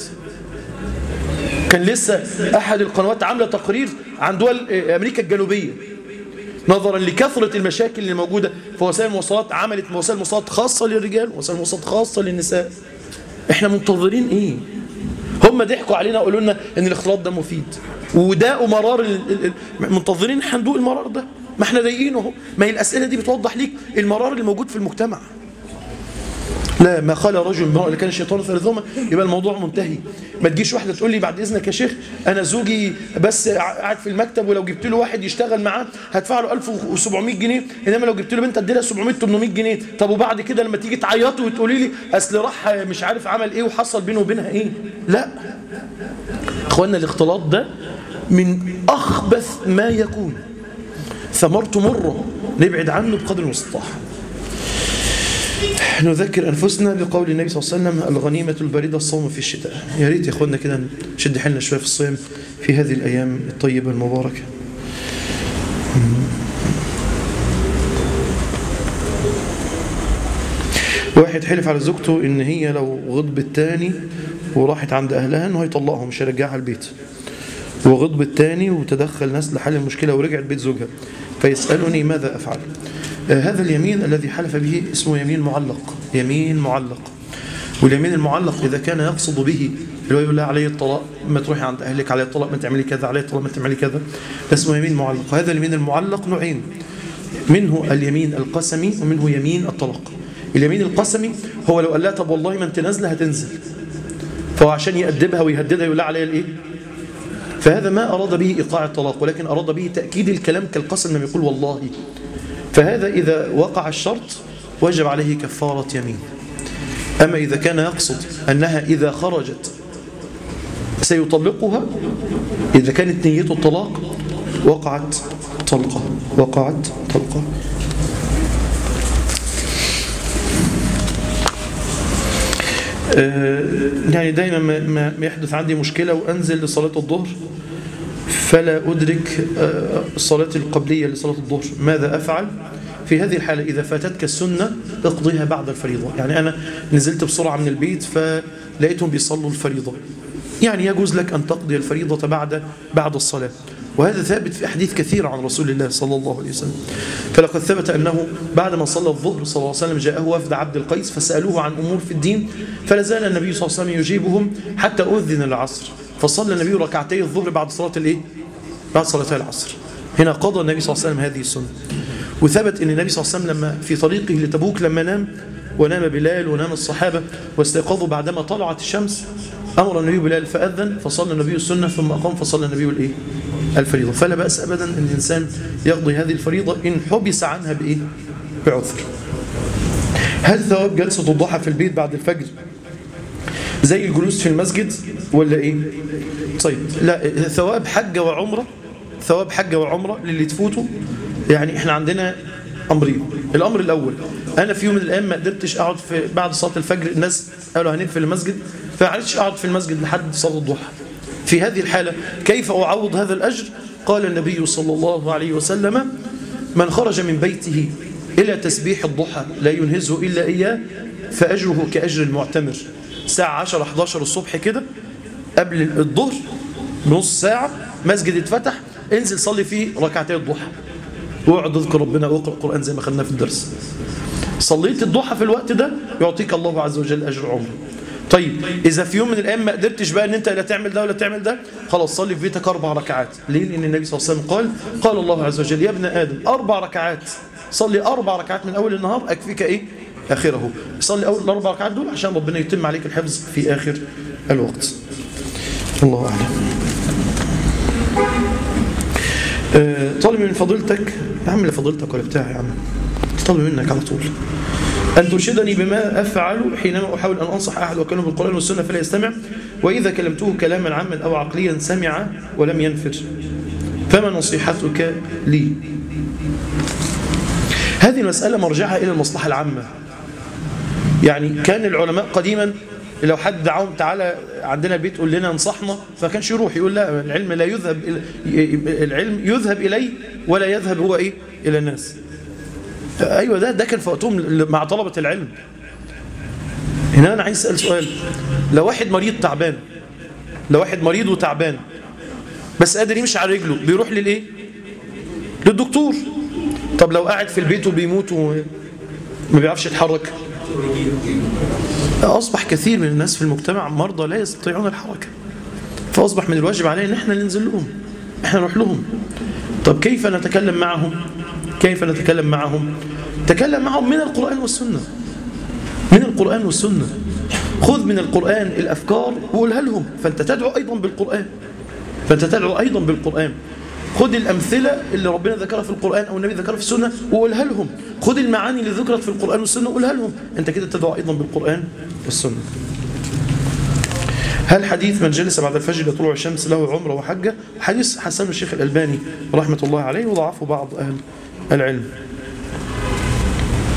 كان لسه احد القنوات عامله تقرير عن دول امريكا الجنوبيه نظرا لكثره المشاكل اللي موجوده في وسائل المواصلات عملت وسائل مواصلات خاصه للرجال وسائل مواصلات خاصه للنساء احنا منتظرين ايه هم ضحكوا علينا وقالوا لنا ان الاختلاط ده مفيد وداقوا مرار منتظرين هندوق المرار ده ما احنا ضايقينه اهو ما هي الاسئله دي بتوضح ليك المرار اللي موجود في المجتمع لا ما قال رجل امرأة اللي كان الشيطان ثالثهما يبقى الموضوع منتهي ما تجيش واحدة تقول لي بعد إذنك يا شيخ أنا زوجي بس قاعد في المكتب ولو جبت له واحد يشتغل معاه هدفع له 1700 جنيه إنما لو جبت له بنت أدي 700 800 جنيه طب وبعد كده لما تيجي تعيطي وتقولي لي أصل راح مش عارف عمل إيه وحصل بينه وبينها إيه لا إخواننا الاختلاط ده من أخبث ما يكون ثمرته مرة نبعد عنه بقدر المستطاع نذكر أنفسنا بقول النبي صلى الله عليه وسلم الغنيمة البريدة الصوم في الشتاء يا ريت يا أخوانا كده نشد حيلنا شوية في الصيام في هذه الأيام الطيبة المباركة واحد حلف على زوجته ان هي لو غضبت تاني وراحت عند اهلها انه هيطلقها مش هيرجعها البيت وغضبت تاني وتدخل ناس لحل المشكله ورجعت بيت زوجها فيسالني ماذا افعل آه هذا اليمين الذي حلف به اسمه يمين معلق يمين معلق واليمين المعلق اذا كان يقصد به اللي هو يقول لها علي الطلاق ما تروحي عند اهلك علي الطلاق ما تعملي كذا علي الطلاق ما تعملي كذا اسمه يمين معلق هذا اليمين المعلق نوعين منه اليمين القسمي ومنه يمين الطلاق اليمين القسمي هو لو قال لها طب والله ما انت نازله هتنزل فهو عشان يأدبها ويهددها يقول لها عليها الايه فهذا ما أراد به إيقاع الطلاق ولكن أراد به تأكيد الكلام كالقسم لما يقول والله فهذا إذا وقع الشرط وجب عليه كفارة يمين أما إذا كان يقصد أنها إذا خرجت سيطلقها إذا كانت نيته الطلاق وقعت طلقة وقعت طلقة يعني دايما ما يحدث عندي مشكلة وأنزل لصلاة الظهر فلا أدرك الصلاة القبلية لصلاة الظهر ماذا أفعل في هذه الحالة إذا فاتتك السنة اقضيها بعد الفريضة يعني أنا نزلت بسرعة من البيت فلقيتهم بيصلوا الفريضة يعني يجوز لك أن تقضي الفريضة بعد بعد الصلاة وهذا ثابت في أحاديث كثيرة عن رسول الله صلى الله عليه وسلم فلقد ثبت أنه بعد ما صلى الظهر صلى الله عليه وسلم جاءه وفد عبد القيس فسألوه عن أمور في الدين فلا زال النبي صلى الله عليه وسلم يجيبهم حتى أذن العصر فصلى النبي ركعتي الظهر بعد صلاة الإيه؟ بعد صلاتي العصر هنا قضى النبي صلى الله عليه وسلم هذه السنة وثبت أن النبي صلى الله عليه وسلم لما في طريقه لتبوك لما نام ونام بلال ونام الصحابة واستيقظوا بعدما طلعت الشمس أمر النبي بلال فأذن فصلى النبي السنة ثم أقام فصلى النبي الإيه؟ الفريضة فلا بأس أبدا أن الإنسان يقضي هذه الفريضة إن حبس عنها بإيه؟ بعذر هل ثواب جلسة الضحى في البيت بعد الفجر زي الجلوس في المسجد ولا إيه؟ طيب لا ثواب حجة وعمرة ثواب حجة وعمرة للي تفوته يعني احنا عندنا أمرين الأمر الأول أنا في يوم من الأيام ما قدرتش أقعد في بعد صلاة الفجر الناس قالوا هنقفل المسجد فعرفتش أقعد في المسجد لحد صلاة الضحى في هذه الحالة كيف أعوض هذا الأجر قال النبي صلى الله عليه وسلم من خرج من بيته إلى تسبيح الضحى لا ينهزه إلا إياه فأجره كأجر المعتمر الساعة 10 11 الصبح كده قبل الظهر بنص ساعة مسجد اتفتح انزل صلي فيه ركعتي الضحى واقعد اذكر ربنا واقرا القرآن زي ما خدناه في الدرس صليت الضحى في الوقت ده يعطيك الله عز وجل أجر عمره طيب إذا في يوم من الأيام ما قدرتش بقى أن أنت لا تعمل ده ولا تعمل ده خلاص صلي في بيتك أربع ركعات ليه؟ لأن النبي صلى الله عليه وسلم قال قال الله عز وجل يا ابن آدم أربع ركعات صلي أربع ركعات من أول النهار أكفيك إيه؟ آخره صلي أول الأربع ركعات دول عشان ربنا يتم عليك الحفظ في آخر الوقت الله أعلم أه طالب من فضيلتك يا عم فضيلتك ولا بتاعي يا عم طالب منك على طول أن ترشدني بما أفعل حينما أحاول أن أنصح أحد وكلمه بالقرآن والسنة فلا يستمع وإذا كلمته كلاما عاما أو عقليا سمع ولم ينفر فما نصيحتك لي هذه المسألة مرجعها إلى المصلحة العامة يعني كان العلماء قديما لو حد دعاهم تعالى عندنا بيت قول لنا انصحنا فكانش يروح يقول لا العلم لا يذهب العلم يذهب إليه ولا يذهب هو إيه إلى الناس أيوة ده ده كان في وقتهم مع طلبة العلم هنا أنا عايز أسأل سؤال لو واحد مريض تعبان لو واحد مريض وتعبان بس قادر يمشي على رجله بيروح للإيه للدكتور طب لو قاعد في البيت وبيموت وما بيعرفش يتحرك أصبح كثير من الناس في المجتمع مرضى لا يستطيعون الحركة فأصبح من الواجب علينا ان احنا ننزل لهم احنا نروح لهم طب كيف نتكلم معهم كيف نتكلم معهم تكلم معهم من القرآن والسنة من القرآن والسنة خذ من القرآن الأفكار وقولها لهم فأنت تدعو أيضا بالقرآن فأنت تدعو أيضا بالقرآن خذ الأمثلة اللي ربنا ذكرها في القرآن أو النبي ذكرها في السنة وقولها لهم خذ المعاني اللي ذكرت في القرآن والسنة وقولها لهم أنت كده تدعو أيضا بالقرآن والسنة هل حديث من جلس بعد الفجر لطلوع الشمس له عمره وحجة حديث حسن الشيخ الألباني رحمة الله عليه وضعفه بعض أهل العلم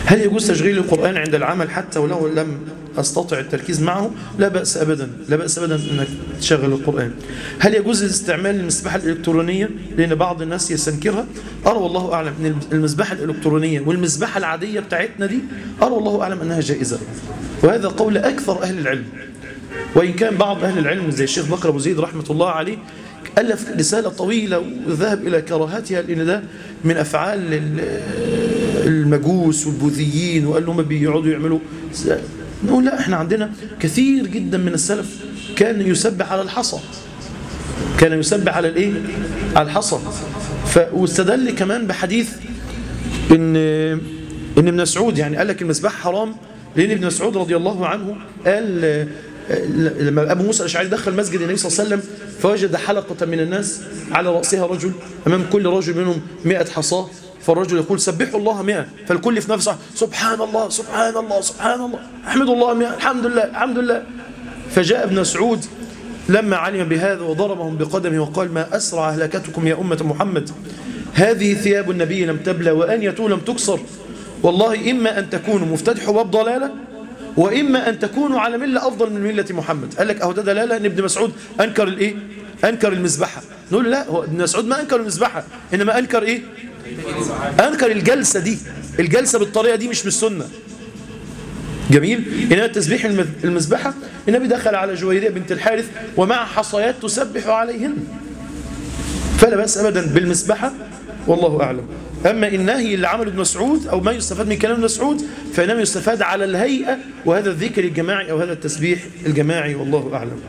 هل يجوز تشغيل القرآن عند العمل حتى ولو لم أستطع التركيز معه لا بأس أبدا لا بأس أبدا أنك تشغل القرآن هل يجوز استعمال المسبحة الإلكترونية لأن بعض الناس يستنكرها أرى والله أعلم أن المسبحة الإلكترونية والمسبحة العادية بتاعتنا دي أرى والله أعلم أنها جائزة وهذا قول أكثر أهل العلم وإن كان بعض أهل العلم زي الشيخ بكر أبو زيد رحمة الله عليه ألف رسالة طويلة وذهب إلى كراهتها لأن ده من أفعال المجوس والبوذيين وقال لهم بيقعدوا يعملوا نقول لا احنا عندنا كثير جدا من السلف كان يسبح على الحصى كان يسبح على الايه على الحصى واستدل كمان بحديث ان ان ابن مسعود يعني قال لك المسبح حرام لان ابن مسعود رضي الله عنه قال لما ابو موسى الاشعري دخل مسجد النبي صلى الله عليه وسلم فوجد حلقه من الناس على راسها رجل امام كل رجل منهم 100 حصاه فالرجل يقول سبحوا الله مئة فالكل في نفسه سبحان الله سبحان الله سبحان الله احمد الله مئة الحمد لله الحمد لله فجاء ابن مسعود لما علم بهذا وضربهم بقدمه وقال ما أسرع أهلكتكم يا أمة محمد هذه ثياب النبي لم تبلى وأنيته لم تكسر والله إما أن تكونوا مفتتحوا باب ضلالة وإما أن تكونوا على ملة أفضل من ملة محمد قال لك أهو ده دلالة أن ابن مسعود أنكر الإيه أنكر المذبحة نقول لا هو ابن مسعود ما أنكر المذبحة إنما أنكر إيه أنكر الجلسة دي الجلسة بالطريقة دي مش بالسنة جميل إنما التسبيح المذبحة النبي دخل على جويرية بنت الحارث ومع حصيات تسبح عليهن فلا بأس أبدا بالمسبحة والله أعلم أما النهي اللي عمله ابن مسعود أو ما يستفاد من كلام ابن مسعود فإنما يستفاد على الهيئة وهذا الذكر الجماعي أو هذا التسبيح الجماعي والله أعلم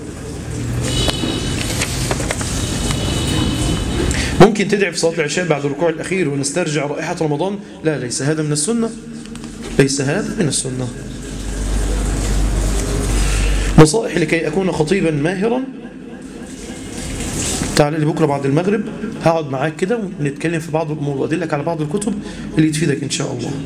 ممكن تدعي في صلاة العشاء بعد الركوع الأخير ونسترجع رائحة رمضان لا ليس هذا من السنة ليس هذا من السنة نصائح لكي أكون خطيبا ماهرا تعال لي بكرة بعد المغرب هقعد معاك كده ونتكلم في بعض الأمور وأدلك على بعض الكتب اللي تفيدك إن شاء الله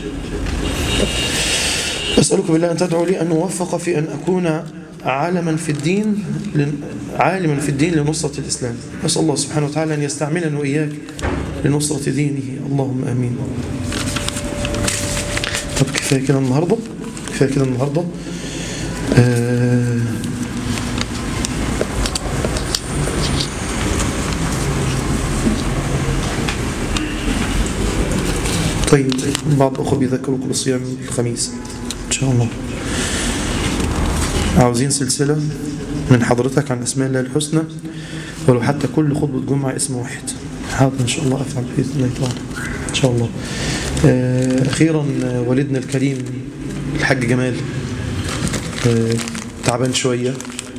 أسألك بالله أن تدعو لي أن أوفق في أن أكون عالما في الدين عالما في الدين لنصرة الإسلام نسأل الله سبحانه وتعالى أن يستعملنا وإياك لنصرة دينه اللهم أمين طب كفاية كده النهاردة كفاية كده النهاردة آه طيب بعض أخوة بيذكروا كل صيام الخميس إن شاء الله عاوزين سلسلة من حضرتك عن أسماء الله الحسنى ولو حتى كل خطبة جمعة اسم واحد حاضر إن شاء الله أفعل بإذن الله تعالى إن شاء الله أخيرا والدنا الكريم الحاج جمال تعبان شوية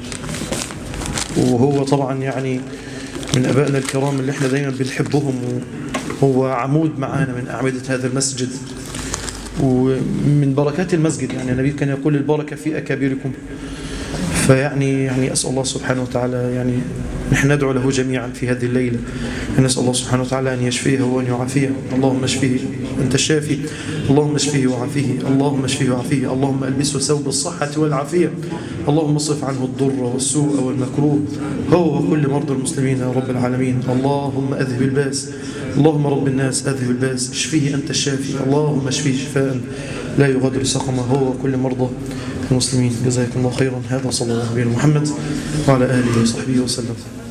وهو طبعا يعني من أبائنا الكرام اللي احنا دايما بنحبهم هو عمود معانا من أعمدة هذا المسجد ومن بركات المسجد يعني النبي كان يقول البركة في أكابركم فيعني يعني أسأل الله سبحانه وتعالى يعني نحن ندعو له جميعا في هذه الليلة نسأل الله سبحانه وتعالى أن يشفيه وأن يعافيه اللهم اشفيه أنت الشافي اللهم اشفيه وعافيه اللهم اشفيه وعافيه اللهم ألبسه ثوب الصحة والعافية اللهم اصرف عنه الضر والسوء والمكروه هو وكل مرضى المسلمين يا رب العالمين اللهم أذهب الباس اللهم رب الناس أذهب الباس اشفيه أنت الشافي اللهم اشفيه شفاء لا يغادر سقما هو وكل مرضى المسلمين جزاكم الله خيرا هذا صلى الله عليه محمد وعلى آله وصحبه وسلم